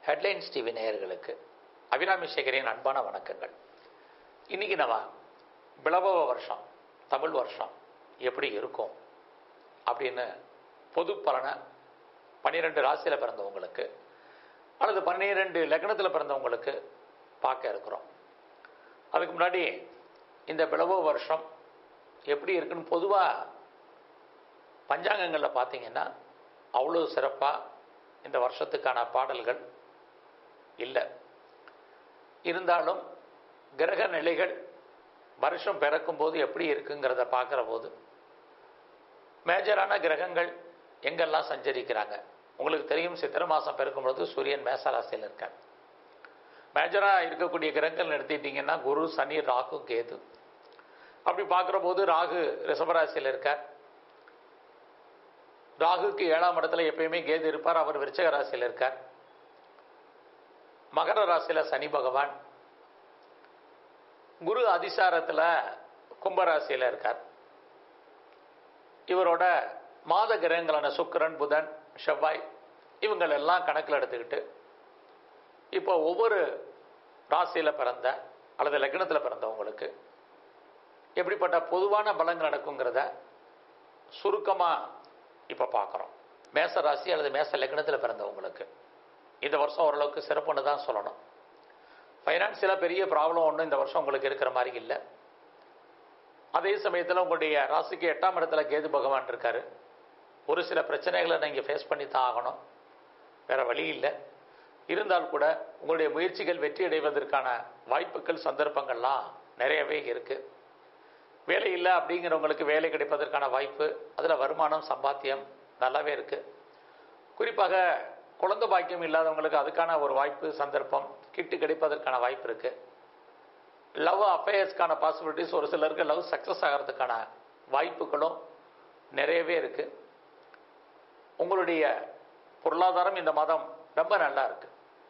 headlines TV நேயர்களுக்கு அபிராமி சேகரின் அன்பான வணக்கங்கள் இன்னைக்கு நம்ம பிளவ வருஷம் தமிழ் வருஷம் எப்படி இருக்கும் அப்படின்னு பொது பலனை பன்னிரெண்டு ராசியில் பிறந்தவங்களுக்கு அல்லது பன்னிரெண்டு லக்னத்தில் பிறந்தவங்களுக்கு பார்க்க இருக்கிறோம் அதுக்கு முன்னாடி இந்த பிளவ வருஷம் எப்படி இருக்குன்னு பொதுவாக பஞ்சாங்கங்களில் பார்த்தீங்கன்னா அவ்வளோ சிறப்பாக இந்த வருஷத்துக்கான பாடல்கள் இல்லை இருந்தாலும் கிரக நிலைகள் வருஷம் பிறக்கும் போது எப்படி இருக்குங்கிறத பார்க்குற போது மேஜரான கிரகங்கள் எங்கெல்லாம் சஞ்சரிக்கிறாங்க உங்களுக்கு தெரியும் சித்திரை மாதம் பிறக்கும் பொழுது சூரியன் மேசராசியில் இருக்கார் மேஜராக இருக்கக்கூடிய கிரகங்கள் எடுத்துக்கிட்டிங்கன்னா குரு சனி ராகு கேது அப்படி பார்க்குற போது ராகு ரிஷபராசியில் இருக்கார் ராகுக்கு ஏழாம் இடத்துல எப்பயுமே கேது இருப்பார் அவர் விருச்சக ராசியில் இருக்கார் மகர ராசியில் சனி பகவான் குரு அதிசாரத்தில் கும்பராசியில் இருக்கார் இவரோட மாத கிரகங்களான சுக்கிரன் புதன் செவ்வாய் இவங்கள் எல்லாம் கணக்கில் எடுத்துக்கிட்டு இப்போ ஒவ்வொரு ராசியில் பிறந்த அல்லது லக்னத்தில் பிறந்தவங்களுக்கு எப்படிப்பட்ட பொதுவான பலங்கள் நடக்குங்கிறத சுருக்கமாக இப்போ பார்க்குறோம் மேச ராசி அல்லது மேச லக்னத்தில் பிறந்தவங்களுக்கு இந்த வருஷம் ஓரளவுக்கு சிறப்புன்னு தான் சொல்லணும் ஃபைனான்சியலாக பெரிய ப்ராப்ளம் ஒன்றும் இந்த வருஷம் உங்களுக்கு இருக்கிற மாதிரி இல்லை அதே சமயத்தில் உங்களுடைய ராசிக்கு எட்டாம் இடத்துல கேது பகவான் இருக்கார் ஒரு சில பிரச்சனைகளை நீங்கள் ஃபேஸ் பண்ணி தான் ஆகணும் வேறு வழி இல்லை இருந்தால் கூட உங்களுடைய முயற்சிகள் வெற்றி அடைவதற்கான வாய்ப்புகள் சந்தர்ப்பங்கள்லாம் நிறையவே இருக்குது வேலை இல்லை அப்படிங்கிறவங்களுக்கு வேலை கிடைப்பதற்கான வாய்ப்பு அதில் வருமானம் சம்பாத்தியம் நல்லாவே இருக்குது குறிப்பாக குழந்தை பாக்கியம் இல்லாதவங்களுக்கு அதுக்கான ஒரு வாய்ப்பு சந்தர்ப்பம் கிட்டு கிடைப்பதற்கான வாய்ப்பு இருக்குது லவ் அஃபேர்ஸ்க்கான பாசிபிலிட்டிஸ் ஒரு சிலருக்கு லவ் சக்ஸஸ் ஆகிறதுக்கான வாய்ப்புகளும் நிறையவே இருக்குது உங்களுடைய பொருளாதாரம் இந்த மாதம் ரொம்ப நல்லா இருக்கு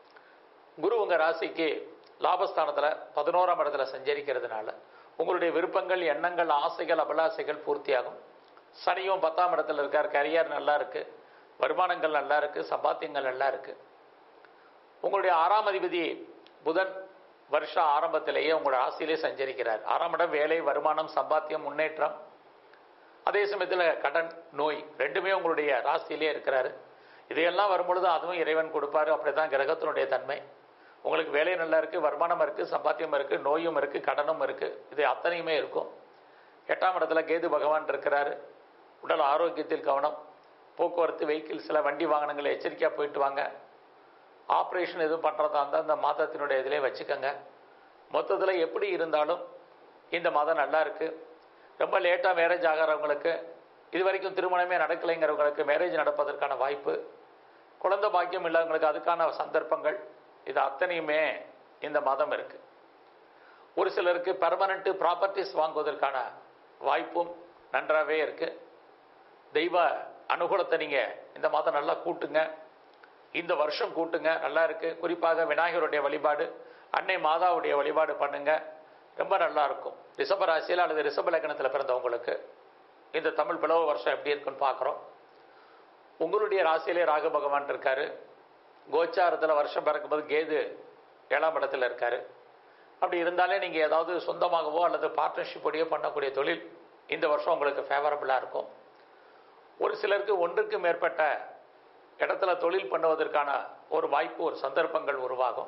குரு உங்கள் ராசிக்கு லாபஸ்தானத்தில் பதினோராம் இடத்துல சஞ்சரிக்கிறதுனால உங்களுடைய விருப்பங்கள் எண்ணங்கள் ஆசைகள் அபிலாசைகள் பூர்த்தியாகும் சனியும் பத்தாம் இடத்துல இருக்கார் கரியர் நல்லா இருக்கு வருமானங்கள் நல்லா இருக்கு சம்பாத்தியங்கள் நல்லா இருக்கு உங்களுடைய ஆறாம் அதிபதி புதன் வருஷ ஆரம்பத்திலேயே உங்களோட ராசியிலே சஞ்சரிக்கிறார் ஆறாம் இடம் வேலை வருமானம் சம்பாத்தியம் முன்னேற்றம் அதே சமயத்தில் கடன் நோய் ரெண்டுமே உங்களுடைய ராசியிலே இருக்கிறாரு இதையெல்லாம் வரும்பொழுது அதுவும் இறைவன் கொடுப்பாரு அப்படிதான் கிரகத்தினுடைய தன்மை உங்களுக்கு வேலை நல்லா இருக்கு வருமானம் இருக்கு சம்பாத்தியம் இருக்கு நோயும் இருக்கு கடனும் இருக்கு இது அத்தனையுமே இருக்கும் எட்டாம் இடத்துல கேது பகவான் இருக்கிறாரு உடல் ஆரோக்கியத்தில் கவனம் போக்குவரத்து வெஹிக்கிள்ஸில் வண்டி வாகனங்களை எச்சரிக்கையாக போயிட்டு வாங்க ஆப்ரேஷன் எதுவும் பண்ணுறதா இருந்தால் அந்த மாதத்தினுடைய இதிலே வச்சுக்கோங்க மொத்தத்தில் எப்படி இருந்தாலும் இந்த மாதம் நல்லா இருக்கு ரொம்ப லேட்டாக மேரேஜ் ஆகிறவங்களுக்கு இது வரைக்கும் திருமணமே நடக்கலைங்கிறவங்களுக்கு மேரேஜ் நடப்பதற்கான வாய்ப்பு குழந்தை பாக்கியம் இல்லாதவங்களுக்கு அதுக்கான சந்தர்ப்பங்கள் இது அத்தனையுமே இந்த மாதம் இருக்கு ஒரு சிலருக்கு பெர்மனண்ட் ப்ராப்பர்ட்டிஸ் வாங்குவதற்கான வாய்ப்பும் நன்றாகவே இருக்கு தெய்வ அனுகூலத்தை நீங்கள் இந்த மாதம் நல்லா கூட்டுங்க இந்த வருஷம் கூட்டுங்க நல்லா இருக்கு குறிப்பாக விநாயகருடைய வழிபாடு அன்னை மாதாவுடைய வழிபாடு பண்ணுங்க ரொம்ப நல்லா இருக்கும் ரிஷப ராசியில் அல்லது ரிஷப லக்னத்தில் பிறந்தவங்களுக்கு இந்த தமிழ் பிளவ வருஷம் எப்படி இருக்குன்னு பார்க்குறோம் உங்களுடைய ராசியிலே ராகு பகவான் இருக்காரு கோச்சாரத்தில் வருஷம் பிறக்கும்போது கேது ஏழாம் இடத்துல இருக்காரு அப்படி இருந்தாலே நீங்கள் ஏதாவது சொந்தமாகவோ அல்லது பார்ட்னர்ஷிப்போடையோ பண்ணக்கூடிய தொழில் இந்த வருஷம் உங்களுக்கு ஃபேவரபுளாக இருக்கும் ஒரு சிலருக்கு ஒன்றுக்கு மேற்பட்ட இடத்துல தொழில் பண்ணுவதற்கான ஒரு வாய்ப்பு ஒரு சந்தர்ப்பங்கள் உருவாகும்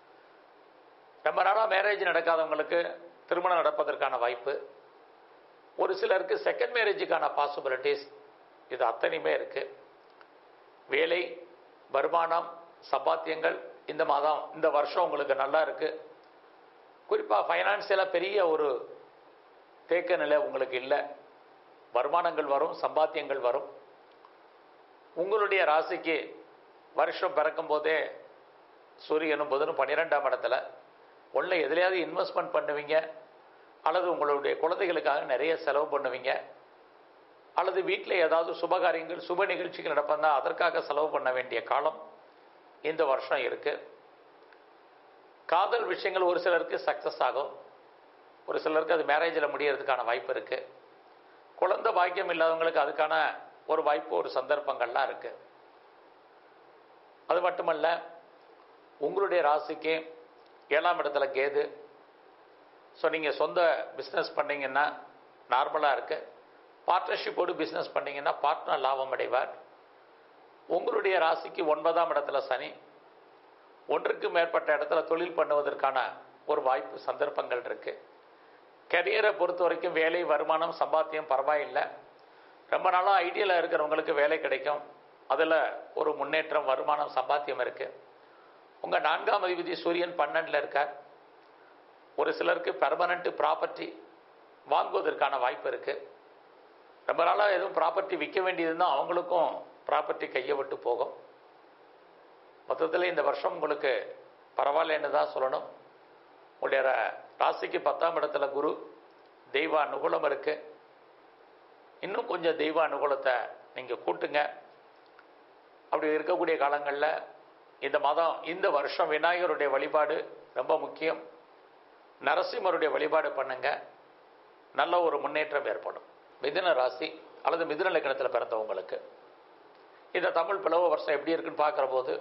ரொம்ப நாளாக மேரேஜ் நடக்காதவங்களுக்கு திருமணம் நடப்பதற்கான வாய்ப்பு ஒரு சிலருக்கு செகண்ட் மேரேஜுக்கான பாசிபிலிட்டிஸ் இது அத்தனையுமே இருக்குது வேலை வருமானம் சம்பாத்தியங்கள் இந்த மாதம் இந்த வருஷம் உங்களுக்கு நல்லா இருக்குது குறிப்பாக ஃபைனான்சியலாக பெரிய ஒரு தேக்க நிலை உங்களுக்கு இல்லை வருமானங்கள் வரும் சம்பாத்தியங்கள் வரும் உங்களுடைய ராசிக்கு வருஷம் பிறக்கும் போதே சூரியனும் புதனும் பன்னிரெண்டாம் இடத்துல ஒன்றை எதுலையாவது இன்வெஸ்ட்மெண்ட் பண்ணுவீங்க அல்லது உங்களுடைய குழந்தைகளுக்காக நிறைய செலவு பண்ணுவீங்க அல்லது வீட்டில் ஏதாவது சுபகாரியங்கள் சுப நிகழ்ச்சிகள் நடப்பதா அதற்காக செலவு பண்ண வேண்டிய காலம் இந்த வருஷம் இருக்கு காதல் விஷயங்கள் ஒரு சிலருக்கு சக்ஸஸ் ஆகும் ஒரு சிலருக்கு அது மேரேஜில் முடியறதுக்கான வாய்ப்பு இருக்கு குழந்தை பாக்கியம் இல்லாதவங்களுக்கு அதுக்கான ஒரு வாய்ப்பு ஒரு சந்தர்ப்பங்கள்லாம் இருக்கு அது மட்டுமல்ல உங்களுடைய ராசிக்கு ஏழாம் இடத்துல கேது ஸோ நீங்கள் சொந்த பிஸ்னஸ் பண்ணீங்கன்னா நார்மலாக இருக்கு பார்ட்னர்ஷிப்போடு பிஸ்னஸ் பண்ணீங்கன்னா பார்ட்னர் லாபம் அடைவார் உங்களுடைய ராசிக்கு ஒன்பதாம் இடத்துல சனி ஒன்றுக்கு மேற்பட்ட இடத்துல தொழில் பண்ணுவதற்கான ஒரு வாய்ப்பு சந்தர்ப்பங்கள் இருக்கு கரியரை பொறுத்த வரைக்கும் வேலை வருமானம் சம்பாத்தியம் பரவாயில்லை ரொம்ப நாளாக ஐடியில் இருக்கிறவங்களுக்கு வேலை கிடைக்கும் அதில் ஒரு முன்னேற்றம் வருமானம் சம்பாத்தியம் இருக்கு உங்கள் நான்காம் அதிபதி சூரியன் பன்னெண்டில் இருக்கார் ஒரு சிலருக்கு பெர்மனண்ட் ப்ராப்பர்ட்டி வாங்குவதற்கான வாய்ப்பு இருக்கு ரொம்ப நாளாக எதுவும் ப்ராப்பர்ட்டி விற்க வேண்டியதுன்னா அவங்களுக்கும் ப்ராப்பர்ட்டி கையை விட்டு போகும் மொத்தத்தில் இந்த வருஷம் உங்களுக்கு பரவாயில்லன்னு தான் சொல்லணும் உங்களுடைய ரா- ராசிக்கு பத்தாம் இடத்துல குரு தெய்வ அனுகூலம் இருக்கு இன்னும் கொஞ்சம் தெய்வ அனுகூலத்தை நீங்கள் கூட்டுங்க அப்படி இருக்கக்கூடிய காலங்களில் இந்த மாதம் இந்த வருஷம் விநாயகருடைய வழிபாடு ரொம்ப முக்கியம் நரசிம்மருடைய வழிபாடு பண்ணுங்க நல்ல ஒரு முன்னேற்றம் ஏற்படும் மிதுன ராசி அல்லது மிதுன லக்னத்தில் பிறந்தவங்களுக்கு இந்த தமிழ் பிளவு வருஷம் எப்படி இருக்குன்னு பார்க்குற போது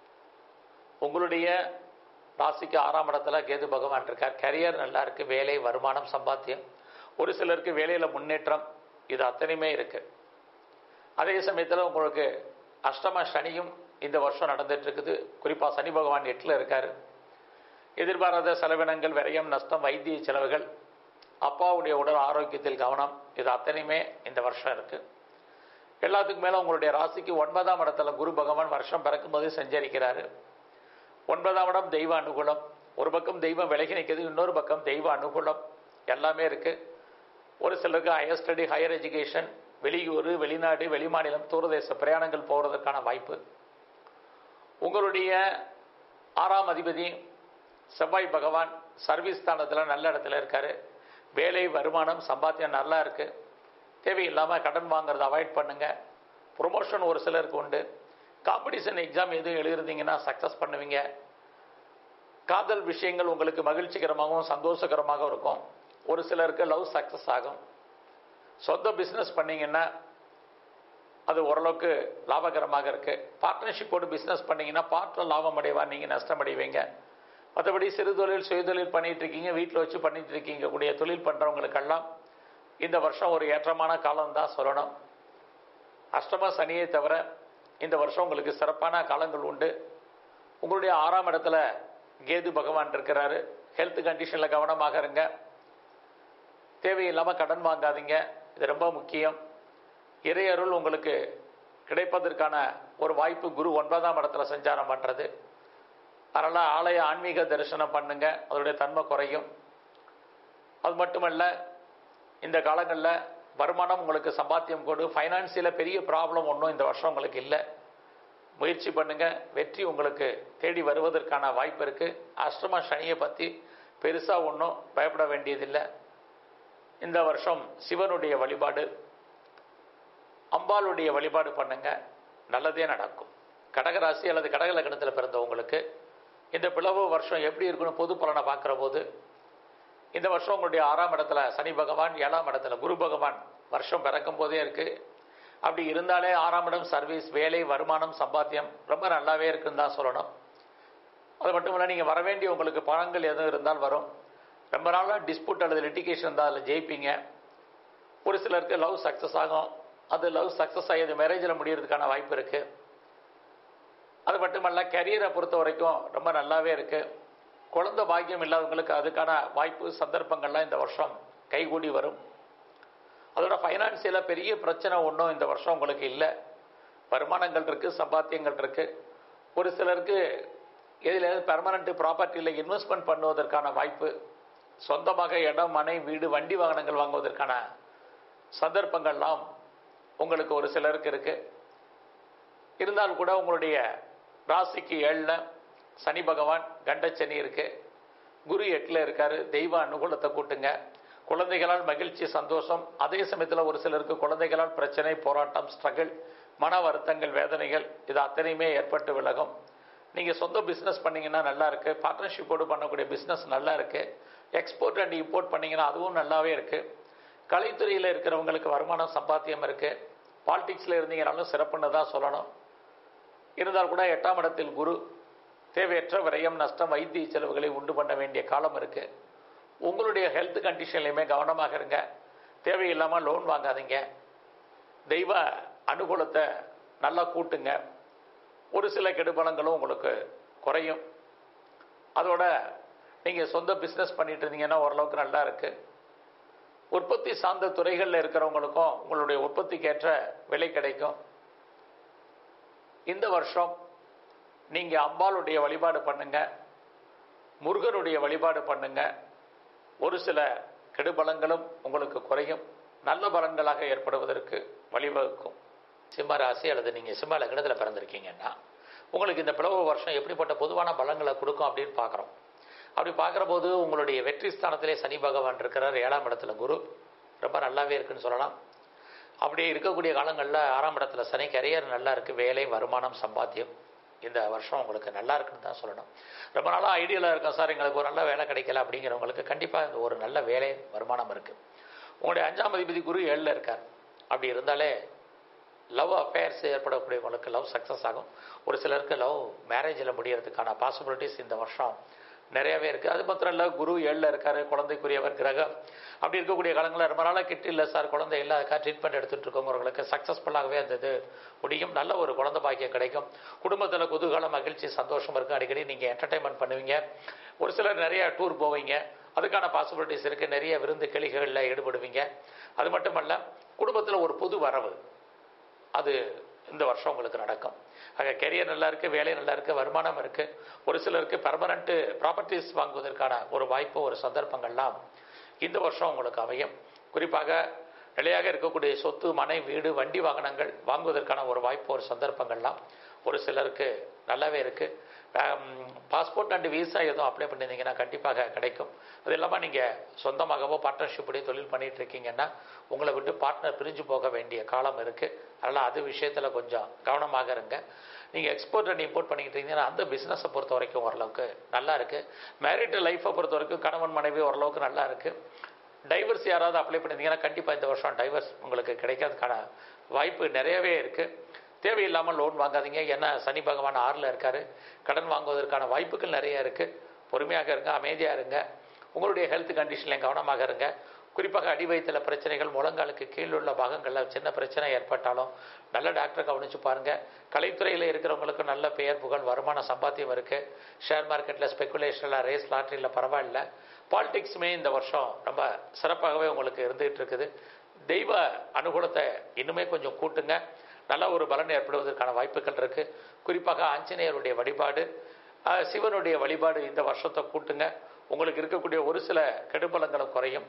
உங்களுடைய ராசிக்கு ஆறாம் இடத்துல கேது பகவான் இருக்கார் கரியர் நல்லா இருக்கு வேலை வருமானம் சம்பாத்தியம் ஒரு சிலருக்கு வேலையில் முன்னேற்றம் இது அத்தனையுமே இருக்கு அதே சமயத்தில் உங்களுக்கு அஷ்டம சனியும் இந்த வருஷம் நடந்துட்டு இருக்குது குறிப்பாக சனி பகவான் எட்டில் இருக்காரு எதிர்பாராத செலவினங்கள் விரயம் நஷ்டம் வைத்திய செலவுகள் அப்பாவுடைய உடல் ஆரோக்கியத்தில் கவனம் இது அத்தனையுமே இந்த வருஷம் இருக்கு எல்லாத்துக்கும் மேலே உங்களுடைய ராசிக்கு ஒன்பதாம் இடத்துல குரு பகவான் வருஷம் பிறக்கும் போதே சஞ்சரிக்கிறாரு ஒன்பதாம் இடம் தெய்வ அனுகூலம் ஒரு பக்கம் தெய்வம் விலகி நிற்கிறது இன்னொரு பக்கம் தெய்வ அனுகூலம் எல்லாமே இருக்கு ஒரு சிலருக்கு ஹையர் ஸ்டடி ஹையர் எஜுகேஷன் வெளியூர் வெளிநாடு வெளிமாநிலம் தூரதேச பிரயாணங்கள் போகிறதுக்கான வாய்ப்பு உங்களுடைய ஆறாம் அதிபதி செவ்வாய் பகவான் சர்வீஸ் ஸ்தானத்தில் நல்ல இடத்துல இருக்காரு வேலை வருமானம் சம்பாத்தியம் நல்லா இருக்கு தேவையில்லாமல் கடன் வாங்குறத அவாய்ட் பண்ணுங்க ப்ரொமோஷன் ஒரு சிலருக்கு உண்டு காம்படிஷன் எக்ஸாம் எதுவும் எழுதிருந்தீங்கன்னா சக்ஸஸ் பண்ணுவீங்க காதல் விஷயங்கள் உங்களுக்கு மகிழ்ச்சிகரமாகவும் சந்தோஷகரமாகவும் இருக்கும் ஒரு சிலருக்கு லவ் சக்ஸஸ் ஆகும் சொந்த பிஸ்னஸ் பண்ணீங்கன்னா அது ஓரளவுக்கு லாபகரமாக இருக்கு பார்ட்னர்ஷிப்போடு பிஸ்னஸ் பண்ணீங்கன்னா பார்ட்னர் லாபம் அடைவா நீங்கள் நஷ்டம் அடைவீங்க மற்றபடி சிறு தொழில் சுயதொழில் பண்ணிட்டு இருக்கீங்க வீட்டில் வச்சு பண்ணிட்டு இருக்கீங்க கூடிய தொழில் பண்ணுறவங்களுக்கெல்லாம் இந்த வருஷம் ஒரு ஏற்றமான காலம் தான் சொல்லணும் அஷ்டம சனியை தவிர இந்த வருஷம் உங்களுக்கு சிறப்பான காலங்கள் உண்டு உங்களுடைய ஆறாம் இடத்துல கேது பகவான் இருக்கிறாரு ஹெல்த் கண்டிஷனில் கவனமாக இருங்க தேவையில்லாமல் கடன் வாங்காதீங்க இது ரொம்ப முக்கியம் இறையருள் உங்களுக்கு கிடைப்பதற்கான ஒரு வாய்ப்பு குரு ஒன்பதாம் இடத்துல சஞ்சாரம் பண்ணுறது அதனால் ஆலய ஆன்மீக தரிசனம் பண்ணுங்க அதோடைய தன்மை குறையும் அது மட்டுமல்ல இந்த காலங்களில் வருமானம் உங்களுக்கு சம்பாத்தியம் கொடு ஃபைனான்சியலில் பெரிய ப்ராப்ளம் ஒன்றும் இந்த வருஷம் உங்களுக்கு இல்லை முயற்சி பண்ணுங்க வெற்றி உங்களுக்கு தேடி வருவதற்கான வாய்ப்பு இருக்கு அஷ்டம சனியை பற்றி பெருசாக ஒன்றும் பயப்பட வேண்டியதில்லை இந்த வருஷம் சிவனுடைய வழிபாடு அம்பாளுடைய வழிபாடு பண்ணுங்க நல்லதே நடக்கும் கடகராசி அல்லது கடக லக்னத்தில் பிறந்தவங்களுக்கு இந்த பிளவு வருஷம் எப்படி இருக்குன்னு பொது பலனை பார்க்குற போது இந்த வருஷம் உங்களுடைய ஆறாம் இடத்துல சனி பகவான் ஏழாம் இடத்துல குரு பகவான் வருஷம் பிறக்கும் போதே இருக்கு அப்படி இருந்தாலே ஆறாம் இடம் சர்வீஸ் வேலை வருமானம் சம்பாத்தியம் ரொம்ப நல்லாவே இருக்குன்னு தான் சொல்லணும் அது மட்டும் இல்லை நீங்கள் வர வேண்டிய உங்களுக்கு பணங்கள் எதுவும் இருந்தால் வரும் ரொம்ப நாளாக டிஸ்பியூட் அல்லது லிட்டிகேஷன் இருந்தால் அதில் ஜெயிப்பீங்க ஒரு சிலருக்கு லவ் சக்ஸஸ் ஆகும் அது லவ் சக்ஸஸ் ஆகி அது மேரேஜில் முடியறதுக்கான வாய்ப்பு இருக்குது அது மட்டுமல்ல கரியரை பொறுத்த வரைக்கும் ரொம்ப நல்லாவே இருக்குது குழந்தை பாக்கியம் இல்லாதவங்களுக்கு அதுக்கான வாய்ப்பு சந்தர்ப்பங்கள்லாம் இந்த வருஷம் கைகூடி வரும் அதோட ஃபைனான்சியலாக பெரிய பிரச்சனை ஒன்றும் இந்த வருஷம் உங்களுக்கு இல்லை வருமானங்கள் இருக்குது சம்பாத்தியங்கள் இருக்குது ஒரு சிலருக்கு எதில் பெர்மனண்ட் ப்ராப்பர்ட்டியில் இன்வெஸ்ட்மெண்ட் பண்ணுவதற்கான வாய்ப்பு சொந்தமாக இடம் மனை வீடு வண்டி வாகனங்கள் வாங்குவதற்கான சந்தர்ப்பங்கள்லாம் உங்களுக்கு ஒரு சிலருக்கு இருக்குது இருந்தாலும் கூட உங்களுடைய ராசிக்கு ஏழில் சனி பகவான் கண்டச்சனி இருக்கு குரு எட்டில் இருக்காரு தெய்வ அனுகூலத்தை கூட்டுங்க குழந்தைகளால் மகிழ்ச்சி சந்தோஷம் அதே சமயத்தில் ஒரு சிலருக்கு குழந்தைகளால் பிரச்சனை போராட்டம் ஸ்ட்ரகிள் மன வருத்தங்கள் வேதனைகள் இது அத்தனையுமே ஏற்பட்டு விலகும் நீங்கள் சொந்த பிஸ்னஸ் பண்ணீங்கன்னா நல்லா இருக்கு பார்ட்னர்ஷிப்போடு பண்ணக்கூடிய பிஸ்னஸ் நல்லா இருக்கு எக்ஸ்போர்ட் அண்ட் இம்போர்ட் பண்ணீங்கன்னா அதுவும் நல்லாவே இருக்கு கலைத்துறையில் இருக்கிறவங்களுக்கு வருமானம் சம்பாத்தியம் இருக்கு பாலிடிக்ஸில் இருந்தீங்கனாலும் சிறப்புன்னு தான் சொல்லணும் இருந்தால் கூட எட்டாம் இடத்தில் குரு தேவையற்ற விரயம் நஷ்டம் வைத்திய செலவுகளை உண்டு பண்ண வேண்டிய காலம் இருக்கு உங்களுடைய ஹெல்த் கண்டிஷன்லையுமே கவனமாக இருங்க தேவையில்லாமல் லோன் வாங்காதீங்க தெய்வ அனுகூலத்தை நல்லா கூட்டுங்க ஒரு சில கெடுபலங்களும் உங்களுக்கு குறையும் அதோட நீங்கள் சொந்த பிஸ்னஸ் பண்ணிட்டு இருந்தீங்கன்னா ஓரளவுக்கு நல்லா இருக்கு உற்பத்தி சார்ந்த துறைகளில் இருக்கிறவங்களுக்கும் உங்களுடைய உற்பத்திக்கேற்ற விலை கிடைக்கும் இந்த வருஷம் நீங்கள் அம்பாளுடைய வழிபாடு பண்ணுங்க முருகனுடைய வழிபாடு பண்ணுங்க ஒரு சில கெடுபலங்களும் உங்களுக்கு குறையும் நல்ல பலன்களாக ஏற்படுவதற்கு வழிவகுக்கும் சிம்ம ராசி அல்லது நீங்கள் சிம்ம லக்னத்தில் பிறந்திருக்கீங்கன்னா உங்களுக்கு இந்த பிளவு வருஷம் எப்படிப்பட்ட பொதுவான பலன்களை கொடுக்கும் அப்படின்னு பார்க்குறோம் அப்படி பார்க்குற போது உங்களுடைய வெற்றி ஸ்தானத்திலே சனி பகவான் இருக்கிறார் ஏழாம் இடத்துல குரு ரொம்ப நல்லாவே இருக்குன்னு சொல்லலாம் அப்படி இருக்கக்கூடிய காலங்களில் ஆறாம் இடத்துல சனி கரியர் நல்லா இருக்குது வேலை வருமானம் சம்பாத்தியம் இந்த வருஷம் உங்களுக்கு நல்லா இருக்குன்னு தான் சொல்லணும் ரொம்ப நாளாக ஐடியலாக இருக்கும் சார் எங்களுக்கு ஒரு நல்ல வேலை கிடைக்கல அப்படிங்கிறவங்களுக்கு கண்டிப்பாக இந்த ஒரு நல்ல வேலை வருமானம் இருக்குது உங்களுடைய அஞ்சாம் அதிபதி குரு ஏழில் இருக்கார் அப்படி இருந்தாலே லவ் அஃபேர்ஸ் ஏற்படக்கூடியவங்களுக்கு லவ் சக்ஸஸ் ஆகும் ஒரு சிலருக்கு லவ் மேரேஜில் முடியறதுக்கான பாசிபிலிட்டிஸ் இந்த வருஷம் நிறையவே இருக்குது அது மாத்திரம் இல்லை குரு ஏழில் இருக்காரு குழந்தைக்குரியவர் கிரகம் அப்படி இருக்கக்கூடிய காலங்களில் ரொம்ப நாளாக கிட்ட இல்லை சார் குழந்தை இல்லை அதுக்காக ட்ரீட்மெண்ட் எடுத்துகிட்டு இருக்கவங்களுக்கு சக்ஸஸ்ஃபுல்லாகவே அந்த இது முடியும் நல்ல ஒரு குழந்தை பாக்கியம் கிடைக்கும் குடும்பத்தில் குதூகலம் மகிழ்ச்சி சந்தோஷம் இருக்கும் அடிக்கடி நீங்கள் என்டர்டைன்மெண்ட் பண்ணுவீங்க ஒரு சிலர் நிறைய டூர் போவீங்க அதுக்கான பாசிபிலிட்டிஸ் இருக்குது நிறைய விருந்து கிளிகளில் ஈடுபடுவீங்க அது மட்டுமல்ல குடும்பத்தில் ஒரு புது வரவு அது இந்த வருஷம் உங்களுக்கு நடக்கும் ஆக கெரியர் நல்லா இருக்குது வேலை நல்லா இருக்குது வருமானம் இருக்குது ஒரு சிலருக்கு பெர்மனண்ட்டு ப்ராப்பர்ட்டிஸ் வாங்குவதற்கான ஒரு வாய்ப்பு ஒரு சந்தர்ப்பங்கள்லாம் இந்த வருஷம் உங்களுக்கு அமையும் குறிப்பாக நிலையாக இருக்கக்கூடிய சொத்து மனை வீடு வண்டி வாகனங்கள் வாங்குவதற்கான ஒரு வாய்ப்பு ஒரு சந்தர்ப்பங்கள்லாம் ஒரு சிலருக்கு நல்லாவே இருக்குது பாஸ்போர்ட் அண்ட் விசா எதுவும் அப்ளை பண்ணியிருந்தீங்கன்னா கண்டிப்பாக கிடைக்கும் அது இல்லாமல் நீங்கள் சொந்தமாகவோ பார்ட்னர்ஷிப்படி தொழில் பண்ணிட்டு இருக்கீங்கன்னா உங்களை விட்டு பார்ட்னர் பிரிஞ்சு போக வேண்டிய காலம் இருக்குது அதனால் அது விஷயத்தில் கொஞ்சம் கவனமாக இருங்க நீங்கள் எக்ஸ்போர்ட் அண்ட் இம்போர்ட் பண்ணிக்கிட்டு இருந்தீங்கன்னா அந்த பிஸ்னஸை பொறுத்த வரைக்கும் ஓரளவுக்கு நல்லா இருக்குது மேரிட் லைஃப்பை பொறுத்த வரைக்கும் கணவன் மனைவி ஓரளவுக்கு நல்லா இருக்குது டைவர்ஸ் யாராவது அப்ளை பண்ணியிருந்தீங்கன்னா கண்டிப்பாக இந்த வருஷம் டைவர்ஸ் உங்களுக்கு கிடைக்கிறதுக்கான வாய்ப்பு நிறையவே இருக்குது தேவையில்லாமல் லோன் வாங்காதீங்க ஏன்னா சனி பகவான் ஆறில் இருக்கார் கடன் வாங்குவதற்கான வாய்ப்புகள் நிறைய இருக்குது பொறுமையாக இருங்க அமைதியாக இருங்க உங்களுடைய ஹெல்த் கண்டிஷன்லையும் கவனமாக இருங்க குறிப்பாக அடி வயிற்றில் பிரச்சனைகள் முழங்காலுக்கு கீழுள்ள பாகங்களில் சின்ன பிரச்சனை ஏற்பட்டாலும் நல்ல டாக்டரை கவனித்து பாருங்கள் கலைத்துறையில் இருக்கிறவங்களுக்கு நல்ல பெயர் புகழ் வருமான சம்பாத்தியம் இருக்குது ஷேர் மார்க்கெட்டில் ஸ்பெகுலேஷனில் ரேஸ் லாட்ரியில் பரவாயில்ல பாலிடிக்ஸுமே இந்த வருஷம் ரொம்ப சிறப்பாகவே உங்களுக்கு இருந்துகிட்டு இருக்குது தெய்வ அனுகூலத்தை இன்னுமே கொஞ்சம் கூட்டுங்க நல்ல ஒரு பலன் ஏற்படுவதற்கான வாய்ப்புகள் இருக்குது குறிப்பாக ஆஞ்சநேயருடைய வழிபாடு அஹ், சிவனுடைய வழிபாடு இந்த வருஷத்தை கூட்டுங்க உங்களுக்கு இருக்கக்கூடிய ஒரு சில கெடுபலங்களும் குறையும்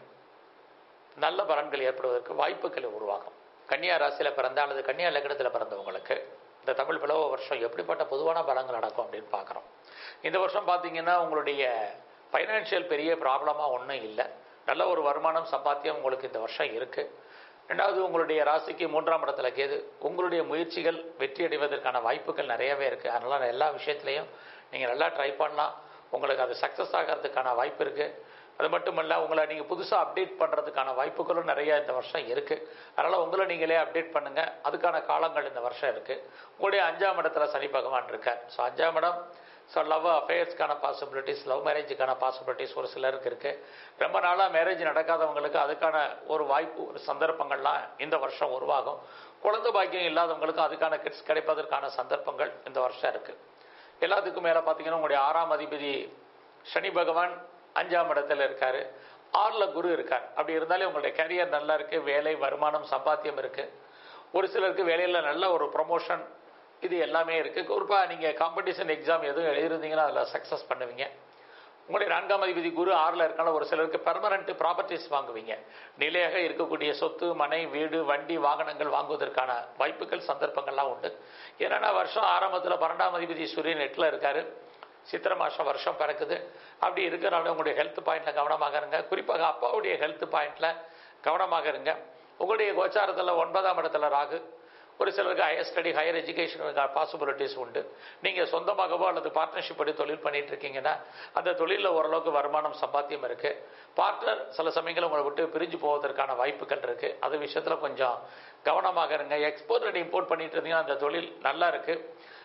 நல்ல பலன்கள் ஏற்படுவதற்கு வாய்ப்புகள் உருவாகும் கன்னியா ராசியில் பிறந்த அல்லது கன்னியா லக்னத்தில் பிறந்தவங்களுக்கு இந்த தமிழ் பிளவ வருஷம் எப்படிப்பட்ட பொதுவான பலன்கள் நடக்கும் அப்படின்னு பார்க்குறோம் இந்த வருஷம் பார்த்தீங்கன்னா உங்களுடைய ஃபைனான்ஷியல் பெரிய ப்ராப்ளமாக ஒன்றும் இல்லை நல்ல ஒரு வருமானம் சம்பாத்தியம் உங்களுக்கு இந்த வருஷம் இருக்குது ரெண்டாவது உங்களுடைய ராசிக்கு மூன்றாம் இடத்துல கேது உங்களுடைய முயற்சிகள் வெற்றி அடைவதற்கான வாய்ப்புகள் நிறையவே இருக்குது அதனால் எல்லா விஷயத்துலையும் நீங்கள் நல்லா ட்ரை பண்ணலாம் உங்களுக்கு அது சக்ஸஸ் ஆகிறதுக்கான வாய்ப்பு இருக்குது அது மட்டும் இல்லை உங்களை நீங்கள் புதுசாக அப்டேட் பண்ணுறதுக்கான வாய்ப்புகளும் நிறைய இந்த வருஷம் இருக்குது அதனால் உங்களை நீங்களே அப்டேட் பண்ணுங்கள் அதுக்கான காலங்கள் இந்த வருஷம் இருக்குது உங்களுடைய அஞ்சாம் இடத்துல சனி பகவான் இருக்கார் ஸோ அஞ்சாம் இடம் ஸோ லவ் அஃபேர்ஸ்க்கான பாசிபிலிட்டிஸ் லவ் மேரேஜுக்கான பாசிபிலிட்டிஸ் ஒரு சிலருக்கு இருக்குது ரொம்ப நாளாக மேரேஜ் நடக்காதவங்களுக்கு அதுக்கான ஒரு வாய்ப்பு ஒரு சந்தர்ப்பங்கள்லாம் இந்த வருஷம் உருவாகும் குழந்தை பாக்கியம் இல்லாதவங்களுக்கு அதுக்கான கிட்ஸ் கிடைப்பதற்கான சந்தர்ப்பங்கள் இந்த வருஷம் இருக்குது எல்லாத்துக்கும் மேலே பார்த்தீங்கன்னா உங்களுடைய ஆறாம் அதிபதி சனி பகவான் அஞ்சாம் இடத்துல இருக்காரு ஆறில் குரு இருக்கார் அப்படி இருந்தாலே உங்களுடைய கரியர் நல்லா இருக்குது வேலை வருமானம் சம்பாத்தியம் இருக்குது ஒரு சிலருக்கு வேலையில் நல்ல ஒரு ப்ரொமோஷன் இது எல்லாமே இருக்குது குறிப்பாக நீங்கள் காம்படிஷன் எக்ஸாம் எதுவும் எழுதிருந்தீங்கன்னா அதில் சக்ஸஸ் பண்ணுவீங்க உங்களுடைய நான்காம் அதிபதி குரு ஆறில் இருக்கனால ஒரு சிலருக்கு பெர்மனண்ட் ப்ராப்பர்ட்டிஸ் வாங்குவீங்க நிலையாக இருக்கக்கூடிய சொத்து மனை வீடு வண்டி வாகனங்கள் வாங்குவதற்கான வாய்ப்புகள் சந்தர்ப்பங்கள்லாம் உண்டு ஏன்னா வருஷம் ஆரம்பத்தில் பன்னெண்டாம் அதிபதி சூரியன் எட்டில் இருக்காரு சித்திரை மாதம் வருஷம் பிறக்குது அப்படி இருக்கிறனால உங்களுடைய ஹெல்த் பாயிண்டில் கவனமாக இருங்க குறிப்பாக அப்பாவுடைய ஹெல்த் பாயிண்டில் கவனமாக இருங்க உங்களுடைய கோச்சாரத்தில் ஒன்பதாம் இடத்துல ராகு ஒரு சிலருக்கு ஹையர் ஸ்டடி ஹையர் எஜுகேஷனுக்கான பாசிபிலிட்டிஸ் உண்டு நீங்கள் சொந்தமாகவோ அல்லது பார்ட்னர்ஷிப் படி தொழில் பண்ணிட்டு இருக்கீங்கன்னா அந்த தொழிலில் ஓரளவுக்கு வருமானம் சம்பாத்தியம் இருக்குது பார்ட்னர் சில சமயங்கள் உங்களை விட்டு பிரிஞ்சு போவதற்கான வாய்ப்புகள் இருக்குது அது விஷயத்தில் கொஞ்சம் கவனமாக இருங்க எக்ஸ்போர்ட் அண்ட் இம்போர்ட் பண்ணிட்டு இருந்தீங்கன்னா அந்த தொழில் நல்லா இருக்குது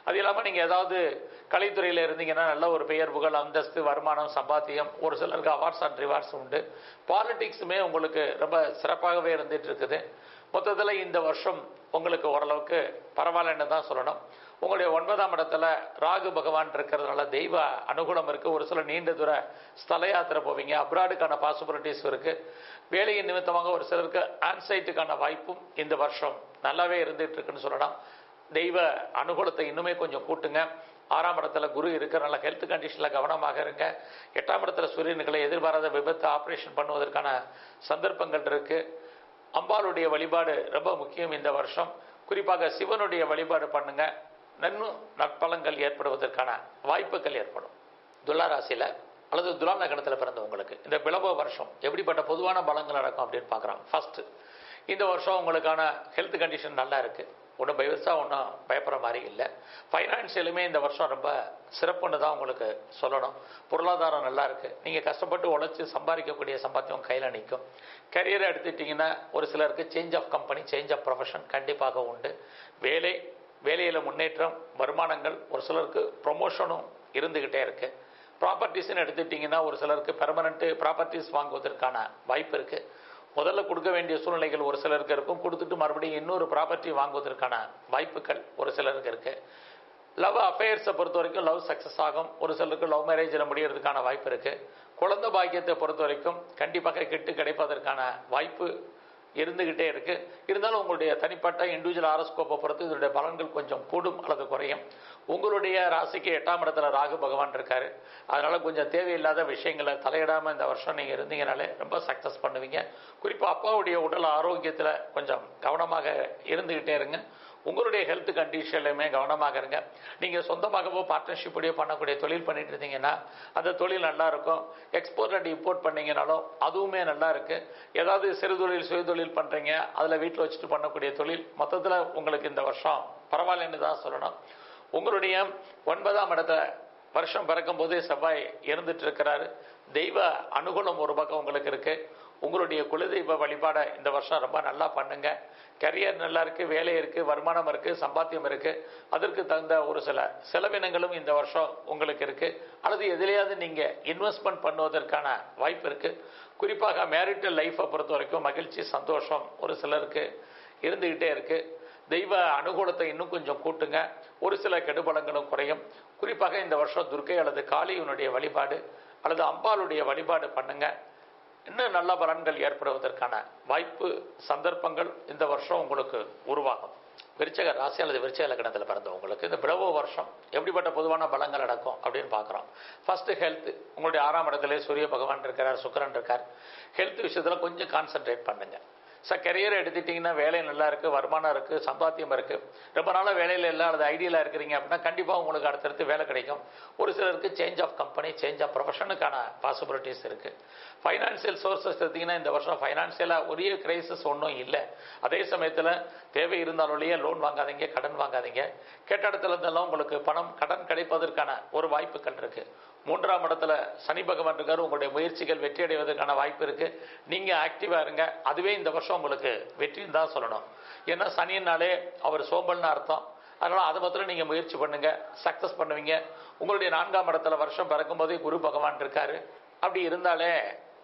அது இல்லாமல் நீங்கள் ஏதாவது கலைத்துறையில் இருந்தீங்கன்னா நல்ல ஒரு பெயர் புகழ் அந்தஸ்து வருமானம் சம்பாத்தியம் ஒரு சிலருக்கு அவார்ட்ஸ் அண்ட் ரிவார்ட்ஸ் உண்டு பாலிடிக்ஸுமே உங்களுக்கு ரொம்ப சிறப்பாகவே இருந்துட்டு இருக்குது மொத்தத்தில் இந்த வருஷம் உங்களுக்கு ஓரளவுக்கு பரவாயில்லன்னு தான் சொல்லணும் உங்களுடைய ஒன்பதாம் இடத்துல ராகு பகவான் இருக்கிறதுனால தெய்வ அனுகூலம் இருக்கு ஒரு சில நீண்ட தூர ஸ்தல யாத்திரை போவீங்க அப்ராடுக்கான பாசிபிலிட்டிஸ் இருக்கு வேலையின் நிமித்தமாக ஒரு சிலருக்கு ஆன்சைட்டுக்கான வாய்ப்பும் இந்த வருஷம் நல்லாவே இருந்துட்டு இருக்குன்னு சொல்லலாம் தெய்வ அனுகூலத்தை இன்னுமே கொஞ்சம் கூட்டுங்க ஆறாம் இடத்துல குரு இருக்கிறனால ஹெல்த் கண்டிஷனில் கவனமாக இருங்க எட்டாம் இடத்துல சூரியனுக்களை எதிர்பாராத விபத்து ஆப்ரேஷன் பண்ணுவதற்கான சந்தர்ப்பங்கள் இருக்கு அம்பாளுடைய வழிபாடு ரொம்ப முக்கியம் இந்த வருஷம் குறிப்பாக சிவனுடைய வழிபாடு பண்ணுங்க நன்னும் நற்பலங்கள் ஏற்படுவதற்கான வாய்ப்புகள் ஏற்படும் துலா ராசியில அல்லது துலா நகரத்தில் பிறந்தவங்களுக்கு இந்த பிளவ வருஷம் எப்படிப்பட்ட பொதுவான பலங்கள் நடக்கும் அப்படின்னு பார்க்குறாங்க ஃபர்ஸ்ட் இந்த வருஷம் உங்களுக்கான ஹெல்த் கண்டிஷன் நல்லா இருக்கு ஒன்றும் பெருசாக ஒன்றும் பயப்படுற மாதிரி இல்லை ஃபைனான்சியலுமே இந்த வருஷம் ரொம்ப சிறப்புன்னு தான் உங்களுக்கு சொல்லணும் பொருளாதாரம் நல்லா இருக்கு நீங்கள் கஷ்டப்பட்டு உழைச்சி சம்பாதிக்கக்கூடிய சம்பாத்தியம் கையில் நிற்கும் கரியரை எடுத்துட்டிங்கன்னா ஒரு சிலருக்கு change of company change of profession கண்டிப்பாக உண்டு வேலை வேலையில் முன்னேற்றம் வருமானங்கள் ஒரு சிலருக்கு ப்ரொமோஷனும் இருந்துக்கிட்டே இருக்கு ப்ராப்பர்ட்டிஸ்ன்னு எடுத்துட்டிங்கன்னா ஒரு சிலருக்கு பெர்மனண்ட்டு ப்ராப்பர்ட்டிஸ் வாங்குவதற்கான வாய்ப்பு இருக்குது முதல்ல கொடுக்க வேண்டிய சூழ்நிலைகள் ஒரு சிலருக்கு இருக்கும் கொடுத்துட்டு மறுபடியும் இன்னொரு ப்ராப்பர்ட்டி வாங்குவதற்கான வாய்ப்புகள் ஒரு சிலருக்கு இருக்கு லவ் அஃபேர்ஸை பொறுத்த வரைக்கும் லவ் சக்ஸஸ் ஆகும் ஒரு சிலருக்கு லவ் மேரேஜில் முடியறதுக்கான வாய்ப்பு இருக்கு குழந்தை பாக்கியத்தை பொறுத்த வரைக்கும் கண்டிப்பாக கெட்டு கிடைப்பதற்கான வாய்ப்பு இருந்துகிட்டே இருக்கு இருந்தாலும் உங்களுடைய தனிப்பட்ட இண்டிவிஜுவல் ஆரோஸ்கோப்பை பொறுத்து இதனுடைய பலன்கள் கொஞ்சம் கூடும் அல்லது குறையும் உங்களுடைய ராசிக்கு எட்டாம் இடத்துல ராகு பகவான் இருக்காரு அதனால கொஞ்சம் தேவையில்லாத விஷயங்களை தலையிடாம இந்த வருஷம் நீங்க இருந்தீங்கனாலே ரொம்ப சக்சஸ் பண்ணுவீங்க குறிப்பா அப்பாவுடைய உடல் ஆரோக்கியத்துல கொஞ்சம் கவனமாக இருந்துகிட்டே இருங்க உங்களுடைய ஹெல்த் கண்டிஷன்லையுமே கவனமாக இருங்க நீங்கள் சொந்தமாகவோ பார்ட்னர்ஷிப்போடையோ பண்ணக்கூடிய தொழில் பண்ணிட்டு இருந்தீங்கன்னா அந்த தொழில் நல்லா இருக்கும் எக்ஸ்போர்ட் அண்ட் இம்போர்ட் பண்ணீங்கனாலும் அதுவுமே நல்லா இருக்கு ஏதாவது சிறு தொழில் சுய தொழில் பண்ணுறீங்க அதில் வீட்டில் வச்சுட்டு பண்ணக்கூடிய தொழில் மொத்தத்தில் உங்களுக்கு இந்த வருஷம் பரவாயில்லன்னு தான் சொல்லணும் உங்களுடைய ஒன்பதாம் இடத்துல வருஷம் பிறக்கும் போதே செவ்வாய் இருந்துட்டு இருக்கிறாரு தெய்வ அனுகூலம் ஒரு பக்கம் உங்களுக்கு இருக்கு உங்களுடைய குலதெய்வ வழிபாடை இந்த வருஷம் ரொம்ப நல்லா பண்ணுங்க கரியர் நல்லா இருக்கு வேலை இருக்கு வருமானம் இருக்கு சம்பாத்தியம் இருக்கு அதற்கு தகுந்த ஒரு சில செலவினங்களும் இந்த வருஷம் உங்களுக்கு இருக்கு அல்லது எதிலையாவது நீங்க இன்வெஸ்ட்மெண்ட் பண்ணுவதற்கான வாய்ப்பு இருக்கு குறிப்பாக மேரிட்டல் லைஃப்பை பொறுத்த வரைக்கும் மகிழ்ச்சி சந்தோஷம் ஒரு சிலருக்கு இருந்துகிட்டே இருக்கு தெய்வ அனுகூலத்தை இன்னும் கொஞ்சம் கூட்டுங்க ஒரு சில கெடுபலங்களும் குறையும் குறிப்பாக இந்த வருஷம் துர்க்கை அல்லது காளியினுடைய வழிபாடு அல்லது அம்பாளுடைய வழிபாடு பண்ணுங்க இன்னும் நல்ல பலன்கள் ஏற்படுவதற்கான வாய்ப்பு சந்தர்ப்பங்கள் இந்த வருஷம் உங்களுக்கு உருவாகும் விருச்சக ராசி அல்லது விருச்சக லக்னத்தில் பிறந்தவங்களுக்கு இந்த பிளவோ வருஷம் எப்படிப்பட்ட பொதுவான பலங்கள் நடக்கும் அப்படின்னு பார்க்குறோம் ஃபர்ஸ்ட் ஹெல்த் உங்களுடைய ஆறாம் இடத்துல சூரிய பகவான் இருக்கார் சுக்கரன் இருக்கார் ஹெல்த் விஷயத்தில் கொஞ்சம் கான்சென்ட்ரேட் பண்ணுங்க சார் கெரியர் எடுத்துட்டிங்கன்னா வேலை நல்லா இருக்குது வருமானம் இருக்குது சம்பாத்தியம் இருக்குது ரொம்ப நாளாக வேலையில் இல்லை அல்லது ஐடியலாக இருக்கிறீங்க அப்படின்னா கண்டிப்பாக உங்களுக்கு அடுத்தடுத்து வேலை கிடைக்கும் ஒரு சிலருக்கு change of company change of ப்ரொஃபஷனுக்கான பாசிபிலிட்டிஸ் இருக்குது ஃபைனான்சியல் சோர்சஸ் எடுத்திங்கன்னா இந்த வருஷம் ஃபைனான்சியலாக உரிய கிரைசிஸ் ஒன்றும் இல்லை அதே சமயத்தில் தேவை இருந்தாலொழிய லோன் வாங்காதீங்க கடன் வாங்காதீங்க கேட்ட இடத்துல இருந்தெல்லாம் உங்களுக்கு பணம் கடன் கிடைப்பதற்கான ஒரு வாய்ப்புகள் இருக்குது மூன்றாம் இடத்துல சனி பகவான் இருக்காரு உங்களுடைய முயற்சிகள் வெற்றி அடைவதற்கான வாய்ப்பு இருக்கு நீங்க ஆக்டிவா இருங்க அதுவே இந்த வருஷம் உங்களுக்கு வெற்றின்னு தான் சொல்லணும் ஏன்னா சனினாலே அவர் சோம்பல்னு அர்த்தம் அதனால அதை மாத்திரம் நீங்க முயற்சி பண்ணுங்க சக்சஸ் பண்ணுவீங்க உங்களுடைய நான்காம் இடத்துல வருஷம் பிறக்கும் போதே குரு பகவான் இருக்காரு அப்படி இருந்தாலே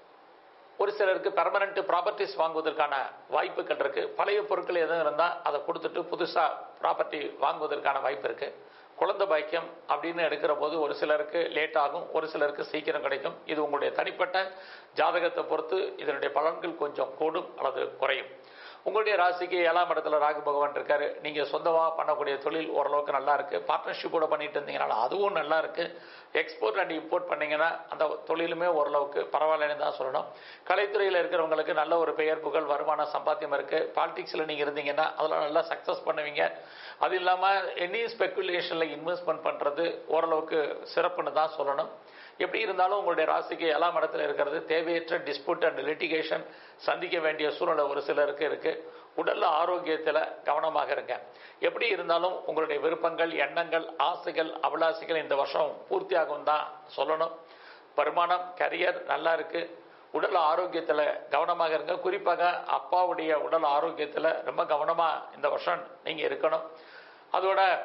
ஒரு சிலருக்கு பெர்மனண்ட் ப்ராப்பர்ட்டிஸ் வாங்குவதற்கான வாய்ப்புகள் இருக்கு பழைய பொருட்கள் எதுவும் இருந்தால் அதை கொடுத்துட்டு புதுசா ப்ராப்பர்ட்டி வாங்குவதற்கான வாய்ப்பு இருக்கு குழந்தை பாக்கியம் அப்படின்னு எடுக்கிற போது ஒரு சிலருக்கு லேட் ஆகும் ஒரு சிலருக்கு சீக்கிரம் கிடைக்கும் இது உங்களுடைய தனிப்பட்ட ஜாதகத்தை பொறுத்து இதனுடைய பலன்கள் கொஞ்சம் கூடும் அல்லது குறையும் உங்களுடைய ராசிக்கு ஏழாம் இடத்துல ராகு பகவான் இருக்காரு நீங்க சொந்தமா பண்ணக்கூடிய தொழில் ஓரளவுக்கு நல்லா இருக்கு பார்ட்னர்ஷிப்போட பண்ணிட்டு இருந்தீங்கன்னா அதுவும் நல்லா இருக்கு எக்ஸ்போர்ட் அண்ட் இம்போர்ட் பண்ணீங்கன்னா அந்த தொழிலுமே ஓரளவுக்கு பரவாயில்லன்னு தான் சொல்லணும் கலைத்துறையில் இருக்கிறவங்களுக்கு நல்ல ஒரு பெயர் புகழ் வருமான சம்பாத்தியம் இருக்கு பாலிடிக்ஸ்ல நீங்க இருந்தீங்கன்னா அதெல்லாம் நல்லா சக்சஸ் பண்ணுவீங்க அது இல்லாம எனி ஸ்பெக்குலேஷன்ல இன்வெஸ்ட்மெண்ட் பண்றது ஓரளவுக்கு சிறப்புன்னு தான் சொல்லணும் எப்படி இருந்தாலும் உங்களுடைய ராசிக்கு ஏழாம் இடத்துல இருக்கிறது தேவையற்ற டிஸ்பியூட் அண்ட் லிட்டிகேஷன் சந்திக்க வேண்டிய சூழ்நிலை ஒரு சிலருக்கு இருக்கு உடல்ல ஆரோக்கியத்தில் கவனமாக இருங்க எப்படி இருந்தாலும் உங்களுடைய விருப்பங்கள் எண்ணங்கள் ஆசைகள் அபிலாசைகள் இந்த வருஷம் பூர்த்தியாகும் தான் சொல்லணும் வருமானம் கரியர் நல்லா இருக்கு உடல் ஆரோக்கியத்தில் கவனமாக இருங்க குறிப்பாக அப்பாவுடைய உடல் ஆரோக்கியத்தில் ரொம்ப கவனமாக இந்த வருஷம் நீங்கள் இருக்கணும் அதோட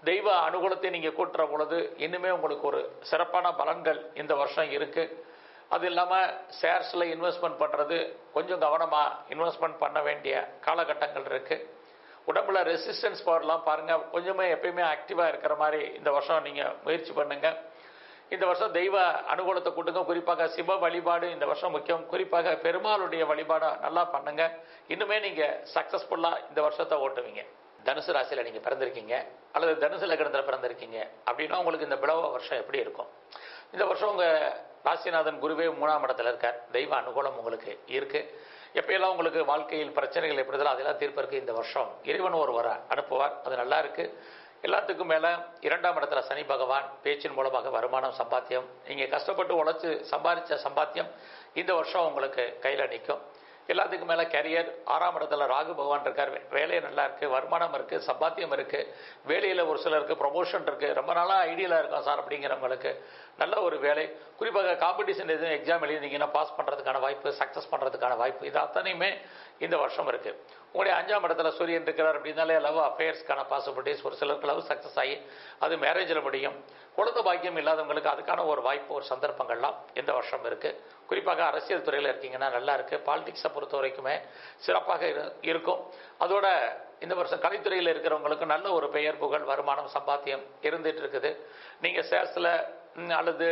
தெய்வ அனுகூலத்தை நீங்கள் கூட்டுற பொழுது இன்னுமே உங்களுக்கு ஒரு சிறப்பான பலன்கள் இந்த வருஷம் இருக்கு அது இல்லாமல் ஷேர்ஸில் இன்வெஸ்ட்மெண்ட் பண்ணுறது கொஞ்சம் கவனமாக இன்வெஸ்ட்மெண்ட் பண்ண வேண்டிய காலகட்டங்கள் இருக்குது உடம்புல ரெசிஸ்டன்ஸ் பவர்லாம் பாருங்கள் கொஞ்சமே எப்பயுமே ஆக்டிவாக இருக்கிற மாதிரி இந்த வருஷம் நீங்கள் முயற்சி பண்ணுங்கள் இந்த வருஷம் தெய்வ அனுகூலத்தை கூட்டுங்க குறிப்பாக சிவ வழிபாடு இந்த வருஷம் முக்கியம் குறிப்பாக பெருமாளுடைய வழிபாடை நல்லா பண்ணுங்க இன்னுமே நீங்க சக்சஸ்ஃபுல்லா இந்த வருஷத்தை ஓட்டுவீங்க தனுசு ராசியில நீங்க பிறந்திருக்கீங்க அல்லது தனுசு லக்னத்தில் பிறந்திருக்கீங்க அப்படின்னா உங்களுக்கு இந்த பிளவ வருஷம் எப்படி இருக்கும் இந்த வருஷம் உங்க ராசிநாதன் குருவே மூணாம் இடத்துல இருக்கார் தெய்வ அனுகூலம் உங்களுக்கு இருக்கு எப்பயெல்லாம் உங்களுக்கு வாழ்க்கையில் பிரச்சனைகள் எப்படி இருந்தாலும் அதெல்லாம் தீர்ப்பதற்கு இந்த வருஷம் இறைவன் ஒருவரை அனுப்புவார் அது நல்லா இருக்கு எல்லாத்துக்கும் மேலே இரண்டாம் இடத்துல சனி பகவான் பேச்சின் மூலமாக வருமானம் சம்பாத்தியம் நீங்கள் கஷ்டப்பட்டு உழைச்சி சம்பாதிச்ச சம்பாத்தியம் இந்த வருஷம் உங்களுக்கு கையில் நிற்கும் எல்லாத்துக்கும் மேலே கேரியர் ஆறாம் இடத்துல ராகு பகவான் இருக்கார் வேலை நல்லா இருக்கு வருமானம் இருக்கு சம்பாத்தியம் இருக்கு வேலையில் ஒரு சிலருக்கு ப்ரொமோஷன் இருக்கு ரொம்ப நாளாக ஐடியலாக இருக்கும் சார் அப்படிங்கிறவங்களுக்கு நல்ல ஒரு வேலை குறிப்பாக காம்படிஷன் எதுவும் எக்ஸாம் எழுதினீங்கன்னா பாஸ் பண்ணுறதுக்கான வாய்ப்பு சக்ஸஸ் பண்ணுறதுக்கான வாய்ப்பு இது அத்தனையுமே இந்த வருஷம் இருக்கு உங்களுடைய அஞ்சாம் இடத்துல சூரியன் இருக்கிறார் அப்படின்னாலே லவ் அஃபேர்ஸ்க்கான பாசிபிலிட்டிஸ் ஒரு சிலருக்கு லவ் சக்ஸஸ் ஆகி அது மேரேஜில் முடியும் குழந்தை பாக்கியம் இல்லாதவங்களுக்கு அதுக்கான ஒரு வாய்ப்பு ஒரு சந்தர்ப்பங்கள்லாம் இந்த வருஷம் இருக்கு குறிப்பாக அரசியல் துறையில் இருக்கீங்கன்னா நல்லா இருக்கு பாலிடிக்ஸை பொறுத்த வரைக்குமே சிறப்பாக இரு- இருக்கும் அதோட இந்த வருஷம் கலைத்துறையில் இருக்கிறவங்களுக்கு நல்ல ஒரு பெயர் புகழ் வருமானம் சம்பாத்தியம் இருந்துட்டு இருக்குது நீங்கள் ஷேர்ஸில் அல்லது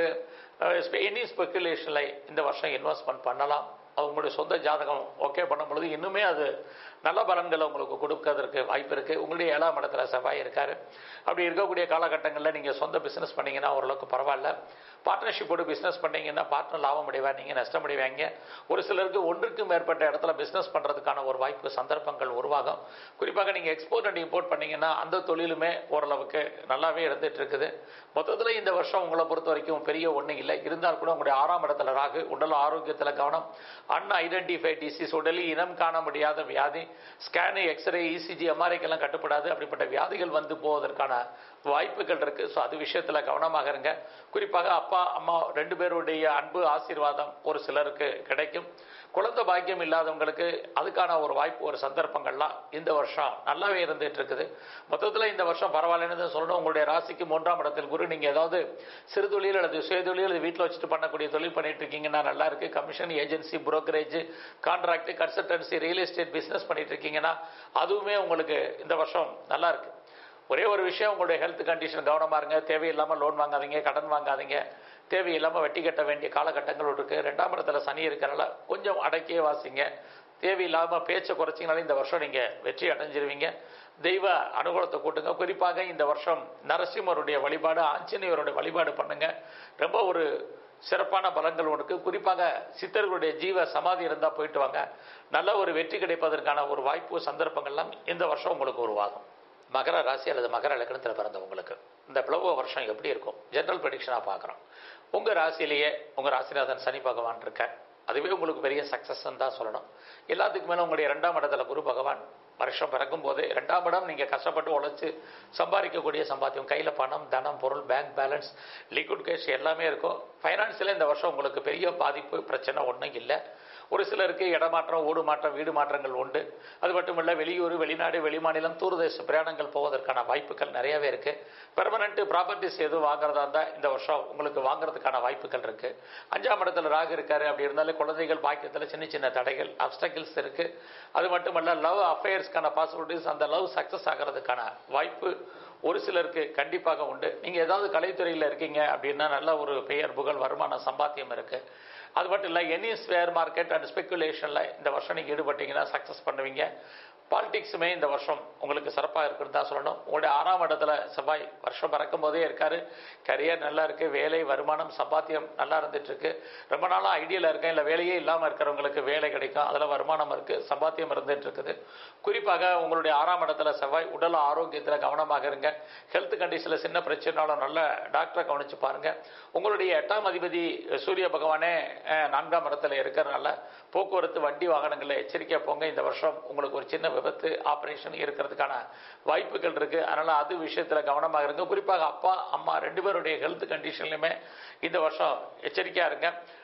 எனி ஸ்பெக்குலேஷனில் இந்த வருஷம் இன்வெஸ்ட்மெண்ட் பண்ணலாம் அவங்களுடைய சொந்த ஜாதகம் ஓகே பண்ணும் பொழுது இன்னுமே அது நல்ல பலன்களை உங்களுக்கு கொடுக்கறதுக்கு வாய்ப்பு இருக்கு உங்களுடைய ஏழாம் இடத்துல செவ்வாய் இருக்காரு அப்படி இருக்கக்கூடிய காலகட்டங்களில் நீங்கள் சொந்த பிஸ்னஸ் பண்ணீங்கன்னா ஓரளவுக்கு பரவாயில்ல பார்ட்னர்ஷிப்போடு பிஸ்னஸ் பண்ணீங்கன்னா பார்ட்னர் லாபம் அடைவா நீங்கள் நஷ்டம் அடைவாங்க ஒரு சிலருக்கு ஒன்றுக்கு மேற்பட்ட இடத்துல பிஸ்னஸ் பண்ணுறதுக்கான ஒரு வாய்ப்பு சந்தர்ப்பங்கள் உருவாகும் குறிப்பாக நீங்கள் எக்ஸ்போர்ட் அண்ட் இம்போர்ட் பண்ணீங்கன்னா அந்த தொழிலுமே ஓரளவுக்கு நல்லாவே இருந்துட்டு இருக்குது மொத்தத்தில் இந்த வருஷம் உங்களை பொறுத்த வரைக்கும் பெரிய ஒன்றும் இல்லை இருந்தால் கூட உங்களுடைய ஆறாம் இடத்துல ராகு உடல் ஆரோக்கியத்தில் கவனம் அன் ஐடென்டிஃபை டிசீஸ் உடலில் இனம் காண முடியாத வியாதி ஸ்கேனு எக்ஸ்ரே இசிஜி எம்ஆர்ஐக்கெல்லாம் கட்டுப்படாது அப்படிப்பட்ட வியாதிகள் வந்து போவதற்கான வாய்ப்புகள் இருக்கு ஸோ அது விஷயத்தில் கவனமாக இருங்க குறிப்பாக அப்பா அம்மா ரெண்டு பேருடைய அன்பு ஆசீர்வாதம் ஒரு சிலருக்கு கிடைக்கும் குழந்தை பாக்கியம் இல்லாதவங்களுக்கு அதுக்கான ஒரு வாய்ப்பு ஒரு சந்தர்ப்பங்கள்லாம் இந்த வருஷம் நல்லாவே இருந்துட்டு இருக்குது மொத்தத்தில் இந்த வருஷம் பரவாயில்லன்னு தான் சொல்லணும் உங்களுடைய ராசிக்கு மூன்றாம் இடத்தில் குரு நீங்கள் ஏதாவது சிறு தொழில் அல்லது சுய தொழில் அல்லது வீட்டில் வச்சுட்டு பண்ணக்கூடிய தொழில் பண்ணிட்டு இருக்கீங்கன்னா நல்லா இருக்கு commission agency brokerage contract consultancy real estate business பண்ணிட்டு இருக்கீங்கன்னா அதுவுமே உங்களுக்கு இந்த வருஷம் நல்லா இருக்கு ஒரே ஒரு விஷயம் உங்களுடைய ஹெல்த் கண்டிஷன் கவனமா இருங்க தேவையில்லாமல் லோன் வாங்காதீங்க கடன் வாங்காதீங்க தேவையில்லாமல் வட்டி கட்ட வேண்டிய காலகட்டங்கள் இருக்கு ரெண்டாம் இடத்துல சனி இருக்கிறனால கொஞ்சம் அடக்கியே வாசிங்க தேவையில்லாமல் பேச்சை குறைச்சிங்கனாலே இந்த வருஷம் நீங்கள் வெற்றி அடைஞ்சிருவீங்க தெய்வ அனுகூலத்தை கூட்டுங்க குறிப்பாக இந்த வருஷம் நரசிம்மருடைய வழிபாடு ஆஞ்சநேயருடைய வழிபாடு பண்ணுங்க ரொம்ப ஒரு சிறப்பான பலன்கள் உனக்கு குறிப்பாக சித்தர்களுடைய ஜீவ சமாதி இருந்தால் போயிட்டு வாங்க நல்ல ஒரு வெற்றி கிடைப்பதற்கான ஒரு வாய்ப்பு சந்தர்ப்பங்கள்லாம் இந்த வருஷம் உங்களுக்கு உருவாகும் மகர ராசி அல்லது மகர லக்னத்தில் பிறந்தவங்களுக்கு இந்த பிளவ வருஷம் எப்படி இருக்கும் ஜென்ரல் ப்ரெடிக்ஷனாக பார்க்குறோம் உங்கள் ராசியிலேயே உங்கள் ராசிநாதன் சனி பகவான் இருக்க அதுவே உங்களுக்கு பெரிய சக்ஸஸ் தான் சொல்லணும் எல்லாத்துக்கு மேலே உங்களுடைய ரெண்டாம் இடத்துல குரு பகவான் வருஷம் பிறக்கும் போது ரெண்டாம் இடம் நீங்கள் கஷ்டப்பட்டு உழைச்சி சம்பாதிக்கக்கூடிய சம்பாத்தியம் கையில் பணம் தனம் பொருள் பேங்க் பேலன்ஸ் லிக்விட் கேஷ் எல்லாமே இருக்கும் ஃபைனான்ஸில் இந்த வருஷம் உங்களுக்கு பெரிய பாதிப்பு பிரச்சனை ஒன்றும் இல்லை ஒரு சிலருக்கு இடமாற்றம் ஊடு மாற்றம் வீடு மாற்றங்கள் உண்டு அது மட்டும் இல்லை வெளியூர் வெளிநாடு வெளிமாநிலம் தூர்தேச பிரயாணங்கள் போவதற்கான வாய்ப்புகள் நிறையவே இருக்கு பெர்மனண்ட் ப்ராப்பர்ட்டிஸ் எதுவும் வாங்குறதா இருந்தால் இந்த வருஷம் உங்களுக்கு வாங்குறதுக்கான வாய்ப்புகள் இருக்கு அஞ்சாம் இடத்துல ராகு இருக்காரு அப்படி இருந்தாலே குழந்தைகள் பாக்கியத்தில் சின்ன சின்ன தடைகள் அப்டக்கிள்ஸ் இருக்கு அது மட்டுமல்ல லவ் அஃபேர்ஸ்க்கான பாசிபிலிட்டிஸ் அந்த லவ் சக்ஸஸ் ஆகிறதுக்கான வாய்ப்பு ஒரு சிலருக்கு கண்டிப்பாக உண்டு நீங்கள் ஏதாவது கலைத்துறையில் இருக்கீங்க அப்படின்னா நல்ல ஒரு பெயர் புகழ் வருமான சம்பாத்தியம் இருக்கு அது மட்டும் இல்லை எனி ஸ்வேர் மார்க்கெட் அண்ட் ஸ்பெக்குலேஷனில் இந்த வருஷம் நீங்கள் ஈடுபட்டீங்கன்னா சக்ஸஸ் பண்ணுவீங்க பாலிடிக்ஸுமே இந்த வருஷம் உங்களுக்கு சிறப்பாக இருக்குன்னு தான் சொல்லணும் உங்களுடைய ஆறாம் இடத்துல செவ்வாய் வருஷம் பறக்கும் போதே இருக்காரு கரியர் நல்லா இருக்கு வேலை வருமானம் சம்பாத்தியம் நல்லா இருந்துட்டு இருக்கு ரொம்ப நாளாக ஐடியில் இருக்கேன் இல்லை வேலையே இல்லாமல் இருக்கிறவங்களுக்கு வேலை கிடைக்கும் அதில் வருமானம் இருக்கு சம்பாத்தியம் இருந்துட்டு இருக்குது குறிப்பாக உங்களுடைய ஆறாம் இடத்துல செவ்வாய் உடல் ஆரோக்கியத்தில் கவனமாக இருங்க ஹெல்த் கண்டிஷனில் சின்ன பிரச்சனைனாலும் நல்ல டாக்டரை கவனிச்சு பாருங்க உங்களுடைய எட்டாம் அதிபதி சூரிய பகவானே அஹ், நான்காம் இடத்துல இருக்கிறனால போக்குவரத்து வண்டி வாகனங்களில் எச்சரிக்கையாக போங்க இந்த வருஷம் உங்களுக்கு ஒரு சின்ன விபத்து ஆப்ரேஷன் இருக்கிறதுக்கான வாய்ப்புகள் இருக்கு அதனால அது விஷயத்தில் கவனமாக இருங்க குறிப்பாக அப்பா அம்மா ரெண்டு பேருடைய ஹெல்த் கண்டிஷன்லையுமே இந்த வருஷம் எச்சரிக்கையாக இருங்க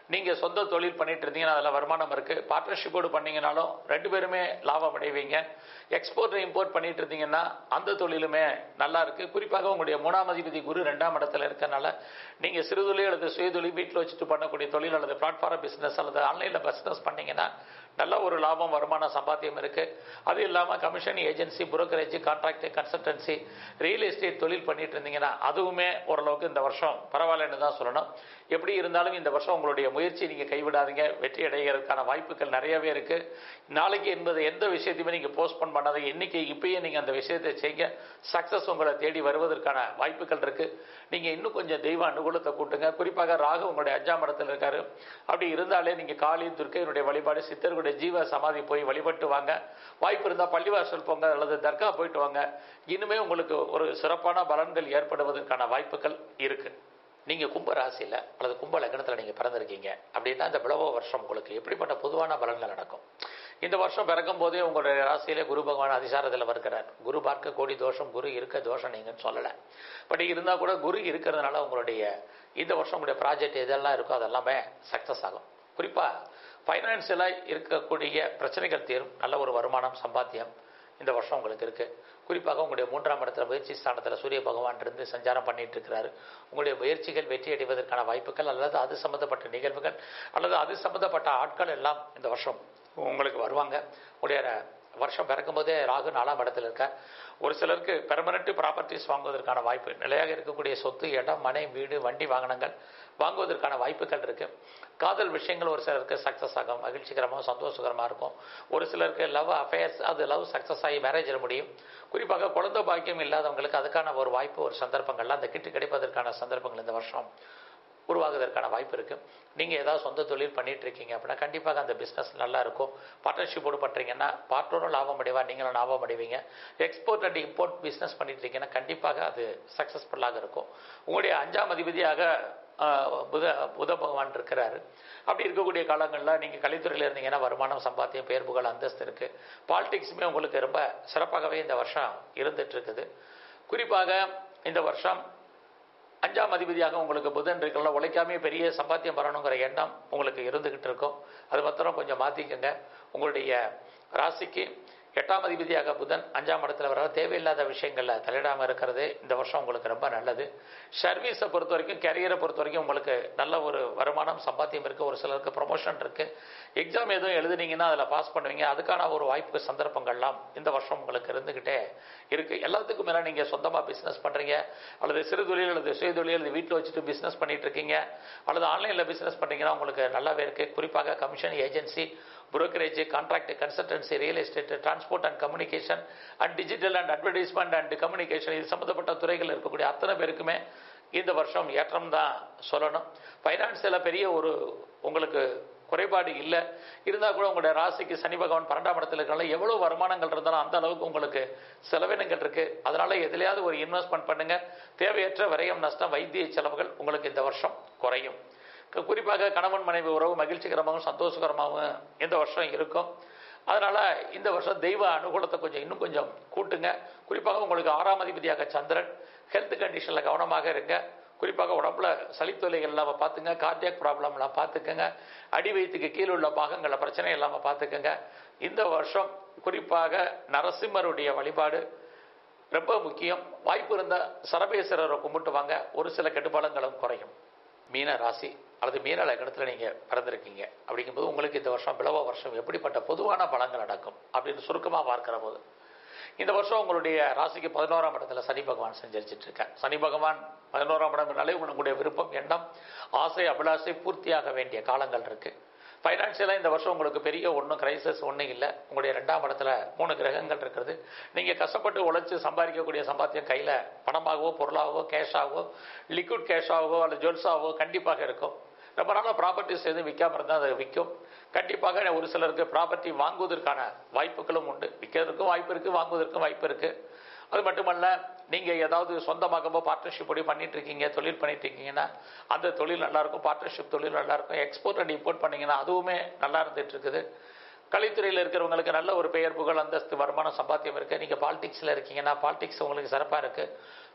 நீங்கள் சொந்த தொழில் பண்ணிட்டு இருந்தீங்கன்னா அதில் வருமானம் இருக்குது பார்ட்னர்ஷிப்போடு பண்ணீங்கனாலும் ரெண்டு பேருமே லாபம் அடைவீங்க எக்ஸ்போர்ட் இம்போர்ட் பண்ணிட்டு இருந்தீங்கன்னா அந்த தொழிலுமே நல்லா இருக்குது குறிப்பாக உங்களுடைய மூணாம் அதிபதி குரு ரெண்டாம் இடத்துல இருக்கனால நீங்கள் சிறுதொழில் அல்லது சுயதொழில் வீட்டில் வச்சுட்டு பண்ணக்கூடிய தொழில் அல்லது பிளாட்ஃபார்ம் பிஸ்னஸ் அல்லது ஆன்லைனில் பிஸ்னஸ் பண்ணீங்கன்னா நல்ல ஒரு லாபம் வருமான சம்பாத்தியம் இருக்குது அது இல்லாமல் commission agency brokerage contract consultancy real estate தொழில் பண்ணிட்டு இருந்தீங்கன்னா அதுவுமே ஓரளவுக்கு இந்த வருஷம் பரவாயில்லன்னு தான் சொல்லணும் எப்படி இருந்தாலும் இந்த வருஷம் உங்களுடைய முயற்சி நீங்கள் கைவிடாதீங்க வெற்றி அடைகிறதுக்கான வாய்ப்புகள் நிறையவே இருக்குது நாளைக்கு என்பது எந்த விஷயத்தையுமே நீங்கள் போஸ்ட்போன் பண்ணாத இன்னைக்கு இப்பயே நீங்கள் அந்த விஷயத்தை செய்ய சக்ஸஸ் உங்களை தேடி வருவதற்கான வாய்ப்புகள் இருக்குது நீங்கள் இன்னும் கொஞ்சம் தெய்வ அனுகூலத்தை கூட்டுங்க குறிப்பாக ராகு உங்களுடைய அஞ்சாம் இடத்துல இருக்காரு அப்படி இருந்தாலே நீங்கள் காளி துர்க்கையினுடைய வழிபாடு சித்தர்களுடைய ஜீவ சமாதி போய் வழிபட்டு வாங்க வாய்ப்பு இருந்தால் பள்ளிவாசல் போங்க அல்லது தர்கா போயிட்டு வாங்க இனிமே உங்களுக்கு ஒரு சிறப்பான பலன்கள் ஏற்படுவதற்கான வாய்ப்புகள் இருக்குது நீங்கள் கும்ப ராசியில் அல்லது கும்ப லக்னத்தில் நீங்கள் பிறந்திருக்கீங்க அப்படின்னா இந்த பிளவ வருஷம் உங்களுக்கு எப்படிப்பட்ட பொதுவான பலன்கள் நடக்கும் இந்த வருஷம் பிறக்கும் போதே உங்களுடைய ராசியிலே குரு பகவான் அதிசாரத்தில் வருகிறார் குரு பார்க்க கோடி தோஷம் குரு இருக்க தோஷம் நீங்கன்னு சொல்லலை பட் இருந்தால் கூட குரு இருக்கிறதுனால உங்களுடைய இந்த வருஷம் உங்களுடைய ப்ராஜெக்ட் எதெல்லாம் இருக்கோ அதெல்லாமே சக்ஸஸ் ஆகும் குறிப்பாக ஃபைனான்சியலாக இருக்கக்கூடிய பிரச்சனைகள் தீரும் நல்ல ஒரு வருமானம் சம்பாத்தியம் இந்த வருஷம் உங்களுக்கு இருக்குது குறிப்பாக உங்களுடைய மூன்றாம் இடத்துல முயற்சி ஸ்தானத்தில் சூரிய பகவான் இருந்து சஞ்சாரம் பண்ணிட்டு இருக்கிறாரு உங்களுடைய முயற்சிகள் வெற்றி அடைவதற்கான வாய்ப்புகள் அல்லது அது சம்மந்தப்பட்ட நிகழ்வுகள் அல்லது அது சம்மந்தப்பட்ட ஆட்கள் எல்லாம் இந்த வருஷம் உங்களுக்கு வருவாங்க உங்களுடைய வருஷம் பிறக்கும் போதே ராகு நாலாம் இடத்துல இருக்க ஒரு சிலருக்கு பெர்மனண்ட் ப்ராப்பர்ட்டிஸ் வாங்குவதற்கான வாய்ப்பு நிலையாக இருக்கக்கூடிய சொத்து இடம் மனை வீடு வண்டி வாகனங்கள் வாங்குவதற்கான வாய்ப்புகள் இருக்கு காதல் விஷயங்கள் ஒரு சிலருக்கு சக்ஸஸ் ஆகும் மகிழ்ச்சிகரமாக சந்தோஷகரமாக இருக்கும் ஒரு சிலருக்கு லவ் அஃபேர்ஸ் அது லவ் சக்ஸஸ் ஆகி மேரேஜில் முடியும் குறிப்பாக குழந்தை பாக்கியம் இல்லாதவங்களுக்கு அதுக்கான ஒரு வாய்ப்பு ஒரு சந்தர்ப்பங்கள்லாம் அந்த கிட்டு கிடைப்பதற்கான சந்தர்ப்பங்கள் இந்த வருஷம் உருவாகுவதற்கான வாய்ப்பு இருக்குது நீங்கள் ஏதாவது சொந்த தொழில் பண்ணிட்டு இருக்கீங்க அப்படின்னா கண்டிப்பாக அந்த பிஸ்னஸ் நல்லா இருக்கும் பார்ட்னர்ஷிப்போடு பண்ணுறீங்கன்னா பார்ட்னரும் லாபம் அடைவா நீங்களும் லாபம் அடைவீங்க எக்ஸ்போர்ட் அண்ட் இம்போர்ட் பிஸ்னஸ் பண்ணிட்டு இருக்கீங்கன்னா கண்டிப்பாக அது சக்ஸஸ்ஃபுல்லாக இருக்கும் உங்களுடைய அஞ்சாம் அதிபதியாக ஆஹ், புத புத பகவான் இருக்கிறாரு அப்படி இருக்கக்கூடிய காலங்களில் நீங்கள் கலைத்துறையில் இருந்தீங்கன்னா வருமானம் சம்பாத்தியம் பேர் புகழ் அந்தஸ்து இருக்குது பாலிடிக்ஸுமே உங்களுக்கு ரொம்ப சிறப்பாகவே இந்த வருஷம் இருந்துட்டு இருக்குது குறிப்பாக இந்த வருஷம் அஞ்சாம் அதிபதியாக உங்களுக்கு புதன் இருக்கல உழைக்காமே பெரிய சம்பாத்தியம் வரணுங்கிற எண்ணம் உங்களுக்கு இருந்துகிட்டு இருக்கும் அது மாத்திரம் கொஞ்சம் மாற்றிக்கங்க உங்களுடைய ராசிக்கு எட்டாம் அதிபதியாக புதன் அஞ்சாம் இடத்துல வர தேவையில்லாத விஷயங்களில் தலையிடாமல் இருக்கிறது இந்த வருஷம் உங்களுக்கு ரொம்ப நல்லது சர்வீஸை பொறுத்த வரைக்கும் கேரியரை பொறுத்த வரைக்கும் உங்களுக்கு நல்ல ஒரு வருமானம் சம்பாத்தியம் இருக்குது ஒரு சிலருக்கு ப்ரொமோஷன் இருக்குது எக்ஸாம் எதுவும் எழுதுனீங்கன்னா அதில் பாஸ் பண்ணுவீங்க அதுக்கான ஒரு வாய்ப்பு சந்தர்ப்பங்கள்லாம் இந்த வருஷம் உங்களுக்கு இருந்துக்கிட்டே இருக்குது எல்லாத்துக்கும் மேலே நீங்கள் சொந்தமாக பிஸ்னஸ் பண்ணுறீங்க அல்லது சிறு தொழில் அல்லது சுய தொழில் அல்லது வீட்டில் வச்சுட்டு பிஸ்னஸ் பண்ணிட்டு இருக்கீங்க அல்லது ஆன்லைனில் பிஸ்னஸ் பண்ணீங்கன்னா உங்களுக்கு நல்லாவே இருக்குது குறிப்பாக commission agency brokerage contract consultancy real estate transport and communication and digital and advertisement and communication இது சம்மந்தப்பட்ட துறைகள் இருக்கக்கூடிய அத்தனை பேருக்குமே இந்த வருஷம் ஏற்றம் தான் சொல்லணும் ஃபைனான்ஸில் பெரிய ஒரு உங்களுக்கு குறைபாடு இல்லை இருந்தால் கூட உங்களுடைய ராசிக்கு சனி பகவான் பன்னெண்டாம் இடத்துல இருக்கனால எவ்வளோ வருமானங்கள் இருந்தாலும் அந்த அளவுக்கு உங்களுக்கு செலவினங்கள் இருக்குது அதனால எதுலையாவது ஒரு இன்வெஸ்ட்மெண்ட் பண்ணுங்க தேவையற்ற விரயம் நஷ்டம் வைத்திய செலவுகள் உங்களுக்கு இந்த வருஷம் குறையும் கு- குறிப்பாக கணவன் மனைவி உறவு மகிழ்ச்சிகரமாகவும் சந்தோஷகரமாகவும் இந்த வருஷம் இருக்கும் அதனால இந்த வருஷம் தெய்வ அனுகூலத்தை கொஞ்சம் இன்னும் கொஞ்சம் கூட்டுங்க குறிப்பாக உங்களுக்கு ஆறாம் அதிபதியாக சந்திரன் ஹெல்த் கண்டிஷனில் கவனமாக இருங்க குறிப்பாக உடம்புல சளித்தொலைகள் இல்லாமல் பார்த்துங்க கார்டியாக் ப்ராப்ளம்லாம் பார்த்துக்கங்க அடி வயிற்றுக்கு கீழே உள்ள பாகங்களில் பிரச்சனை இல்லாமல் பார்த்துக்கங்க இந்த வருஷம் குறிப்பாக நரசிம்மருடைய வழிபாடு ரொம்ப முக்கியம் வாய்ப்பு இருந்தால் சரபேஸ்வரரை கும்பிட்டு வாங்க ஒரு சில கெடுபலங்களும் குறையும் மீன ராசி அல்லது மீன லக்னத்தில் நீங்கள் பிறந்திருக்கீங்க அப்படிங்கும்போது உங்களுக்கு இந்த வருஷம் பிளவ வருஷம் எப்படிப்பட்ட பொதுவான பலங்கள் நடக்கும் அப்படின்னு சுருக்கமாக பார்க்கிற போது இந்த வருஷம் உங்களுடைய ராசிக்கு பதினோராம் இடத்துல சனி பகவான் செஞ்சரிச்சிட்டு இருக்கார் சனி பகவான் பதினோராம் இடம்னாலே உங்களுடைய விருப்பம் எண்ணம் ஆசை அபிலாசை பூர்த்தியாக வேண்டிய காலங்கள் இருக்கு ஃபைனான்சியலாக இந்த வருஷம் உங்களுக்கு பெரிய ஒன்றும் கிரைசஸ் ஒன்றும் இல்லை உங்களுடைய ரெண்டாம் இடத்துல மூணு கிரகங்கள் இருக்கிறது நீங்கள் கஷ்டப்பட்டு உழைச்சி சம்பாதிக்கக்கூடிய சம்பாத்தியம் கையில் பணமாகவோ பொருளாகவோ கேஷாகவோ லிக்விட் கேஷாகவோ அல்லது ஜுவல்ஸாகவோ கண்டிப்பாக இருக்கும் ரொம்ப நாளாக ப்ராப்பர்ட்டிஸ் எதுவும் விற்காம இருந்தால் அதை விற்கும் கண்டிப்பாக ஒரு சிலருக்கு ப்ராப்பர்ட்டி வாங்குவதற்கான வாய்ப்புகளும் உண்டு விற்கிறதுக்கும் வாய்ப்பு இருக்குது வாங்குவதற்கும் வாய்ப்பு இருக்குது அது மட்டுமல்ல நீங்கள் ஏதாவது சொந்தமாகவோ பார்ட்னர்ஷிப் படி பண்ணிட்டு இருக்கீங்க தொழில் பண்ணிட்டு இருக்கீங்கன்னா அந்த தொழில் நல்லா இருக்கும் பார்ட்னர்ஷிப் தொழில் நல்லா இருக்கும் எக்ஸ்போர்ட் அண்ட் இம்போர்ட் பண்ணீங்கன்னா அதுவுமே நல்லா இருந்துட்டு இருக்குது கலைத்துறையில் இருக்கிறவங்களுக்கு நல்ல ஒரு பெயர் புகழ் அந்தஸ்து வருமானம் சம்பாத்தியம் இருக்குது நீங்கள் பாலிடிக்ஸில் இருக்கீங்கன்னா பாலிடிக்ஸ் உங்களுக்கு சிறப்பாக இருக்குது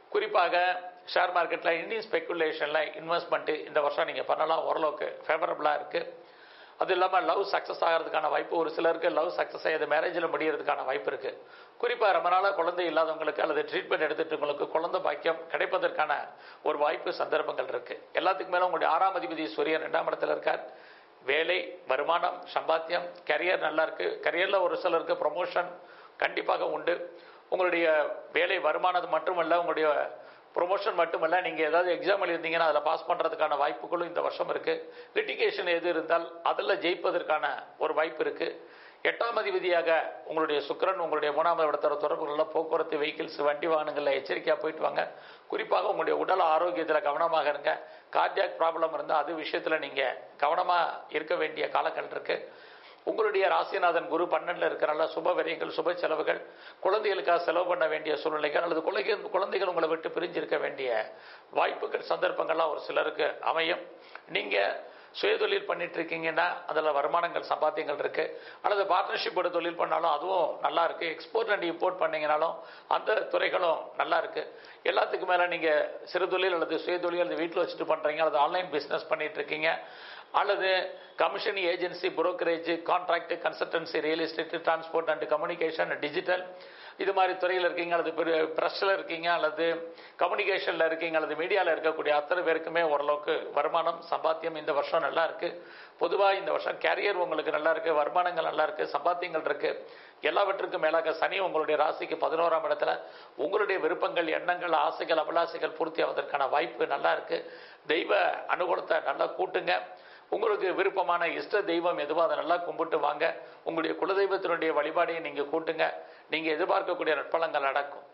குறிப்பாக ஷேர் மார்க்கெட்டில் இந்தியன் ஸ்பெக்குலேஷனில் இன்வெஸ்ட்மெண்ட்டு இந்த வருஷம் நீங்கள் பண்ணலாம் ஓரளவுக்கு ஃபேவரபுளாக இருக்குது அது இல்லாமல் லவ் சக்ஸஸ் ஆகிறதுக்கான வாய்ப்பு ஒரு சிலருக்கு லவ் சக்ஸஸ் ஆகியது மேரேஜில் முடியறதுக்கான வாய்ப்பு இருக்குது குறிப்பாக ரொம்ப நாளாக குழந்தை இல்லாதவங்களுக்கு அல்லது ட்ரீட்மெண்ட் எடுத்துட்டவங்களுக்கு குழந்தை பாக்கியம் கிடைப்பதற்கான ஒரு வாய்ப்பு சந்தர்ப்பங்கள் இருக்குது எல்லாத்துக்கு மேலே உங்களுடைய ஆறாம் அதிபதி சூரியன் ரெண்டாம் இடத்துல இருக்கார் வேலை வருமானம் சம்பாத்தியம் கரியர் நல்லா இருக்கு கரியரில் ஒரு சிலருக்கு ப்ரொமோஷன் கண்டிப்பாக உண்டு உங்களுடைய வேலை வருமானம் மட்டுமல்ல உங்களுடைய ப்ரொமோஷன் மட்டுமல்ல நீங்கள் ஏதாவது எக்ஸாம் எழுதிருந்தீங்கன்னா அதில் பாஸ் பண்ணுறதுக்கான வாய்ப்புகளும் இந்த வருஷம் இருக்குது லிட்டிகேஷன் எது இருந்தால் அதில் ஜெயிப்பதற்கான ஒரு வாய்ப்பு இருக்குது எட்டாம் அதிபதியாக உங்களுடைய சுக்கிரன் உங்களுடைய மூணாம் இடத்தோட தொடர்புகளில் போக்குவரத்து வெஹிக்கிள்ஸ் வண்டி வாகனங்களில் எச்சரிக்கையாக போயிட்டு வாங்க குறிப்பாக உங்களுடைய உடல் ஆரோக்கியத்தில் கவனமாக இருங்க கார்டியாக் ப்ராப்ளம் இருந்தால் அது விஷயத்தில் நீங்கள் கவனமாக இருக்க வேண்டிய காலங்கள் இருக்குது உங்களுடைய ராசிநாதன் குரு பன்னெண்டில் இருக்கிறனால சுப விரயங்கள் சுப செலவுகள் குழந்தைகளுக்காக செலவு பண்ண வேண்டிய சூழ்நிலைகள் அல்லது குழந்தைகள் குழந்தைகள் உங்களை விட்டு பிரிஞ்சிருக்க வேண்டிய வாய்ப்புகள் சந்தர்ப்பங்கள்லாம் ஒரு சிலருக்கு அமையும் நீங்கள் சுயதொழில் பண்ணிட்டு இருக்கீங்கன்னா அதில் வருமானங்கள் சம்பாத்தியங்கள் இருக்கு அல்லது பார்ட்னர்ஷிப்போட தொழில் பண்ணாலும் அதுவும் நல்லா இருக்கு எக்ஸ்போர்ட் அண்ட் இம்போர்ட் பண்ணீங்கனாலும் அந்த துறைகளும் நல்லா இருக்கு எல்லாத்துக்கும் மேலே நீங்கள் சிறு தொழில் அல்லது சுயதொழில் அல்லது வீட்டில் வச்சுட்டு பண்ணுறீங்க அல்லது ஆன்லைன் பிஸ்னஸ் பண்ணிட்டு இருக்கீங்க அல்லது commission agency brokerage contract consultancy real estate transport and communication digital இது மாதிரி துறையில் இருக்கீங்க அல்லது ப்ரெஸ்ஸில் இருக்கீங்க அல்லது கம்யூனிகேஷனில் இருக்கீங்க அல்லது மீடியாவில் இருக்கக்கூடிய அத்தனை பேருக்குமே ஓரளவுக்கு வருமானம் சம்பாத்தியம் இந்த வருஷம் நல்லா இருக்கு பொதுவாக இந்த வருஷம் கேரியர் உங்களுக்கு நல்லா இருக்கு வருமானங்கள் நல்லா இருக்கு சம்பாத்தியங்கள் இருக்கு எல்லாவற்றுக்கும் மேலாக சனி உங்களுடைய ராசிக்கு பதினோராம் இடத்துல உங்களுடைய விருப்பங்கள் எண்ணங்கள் ஆசைகள் அபிலாசைகள் பூர்த்தி ஆவதற்கான வாய்ப்பு நல்லா இருக்கு தெய்வ அனுகூலத்தை நல்லா கூட்டுங்க உங்களுக்கு விருப்பமான இஷ்ட தெய்வம் எதுவோ அதை நல்லா கும்பிட்டு வாங்க உங்களுடைய குலதெய்வத்தினுடைய வழிபாடையும் நீங்கள் கூட்டுங்க நீங்கள் எதிர்பார்க்கக்கூடிய நட்பலங்கள் நடக்கும்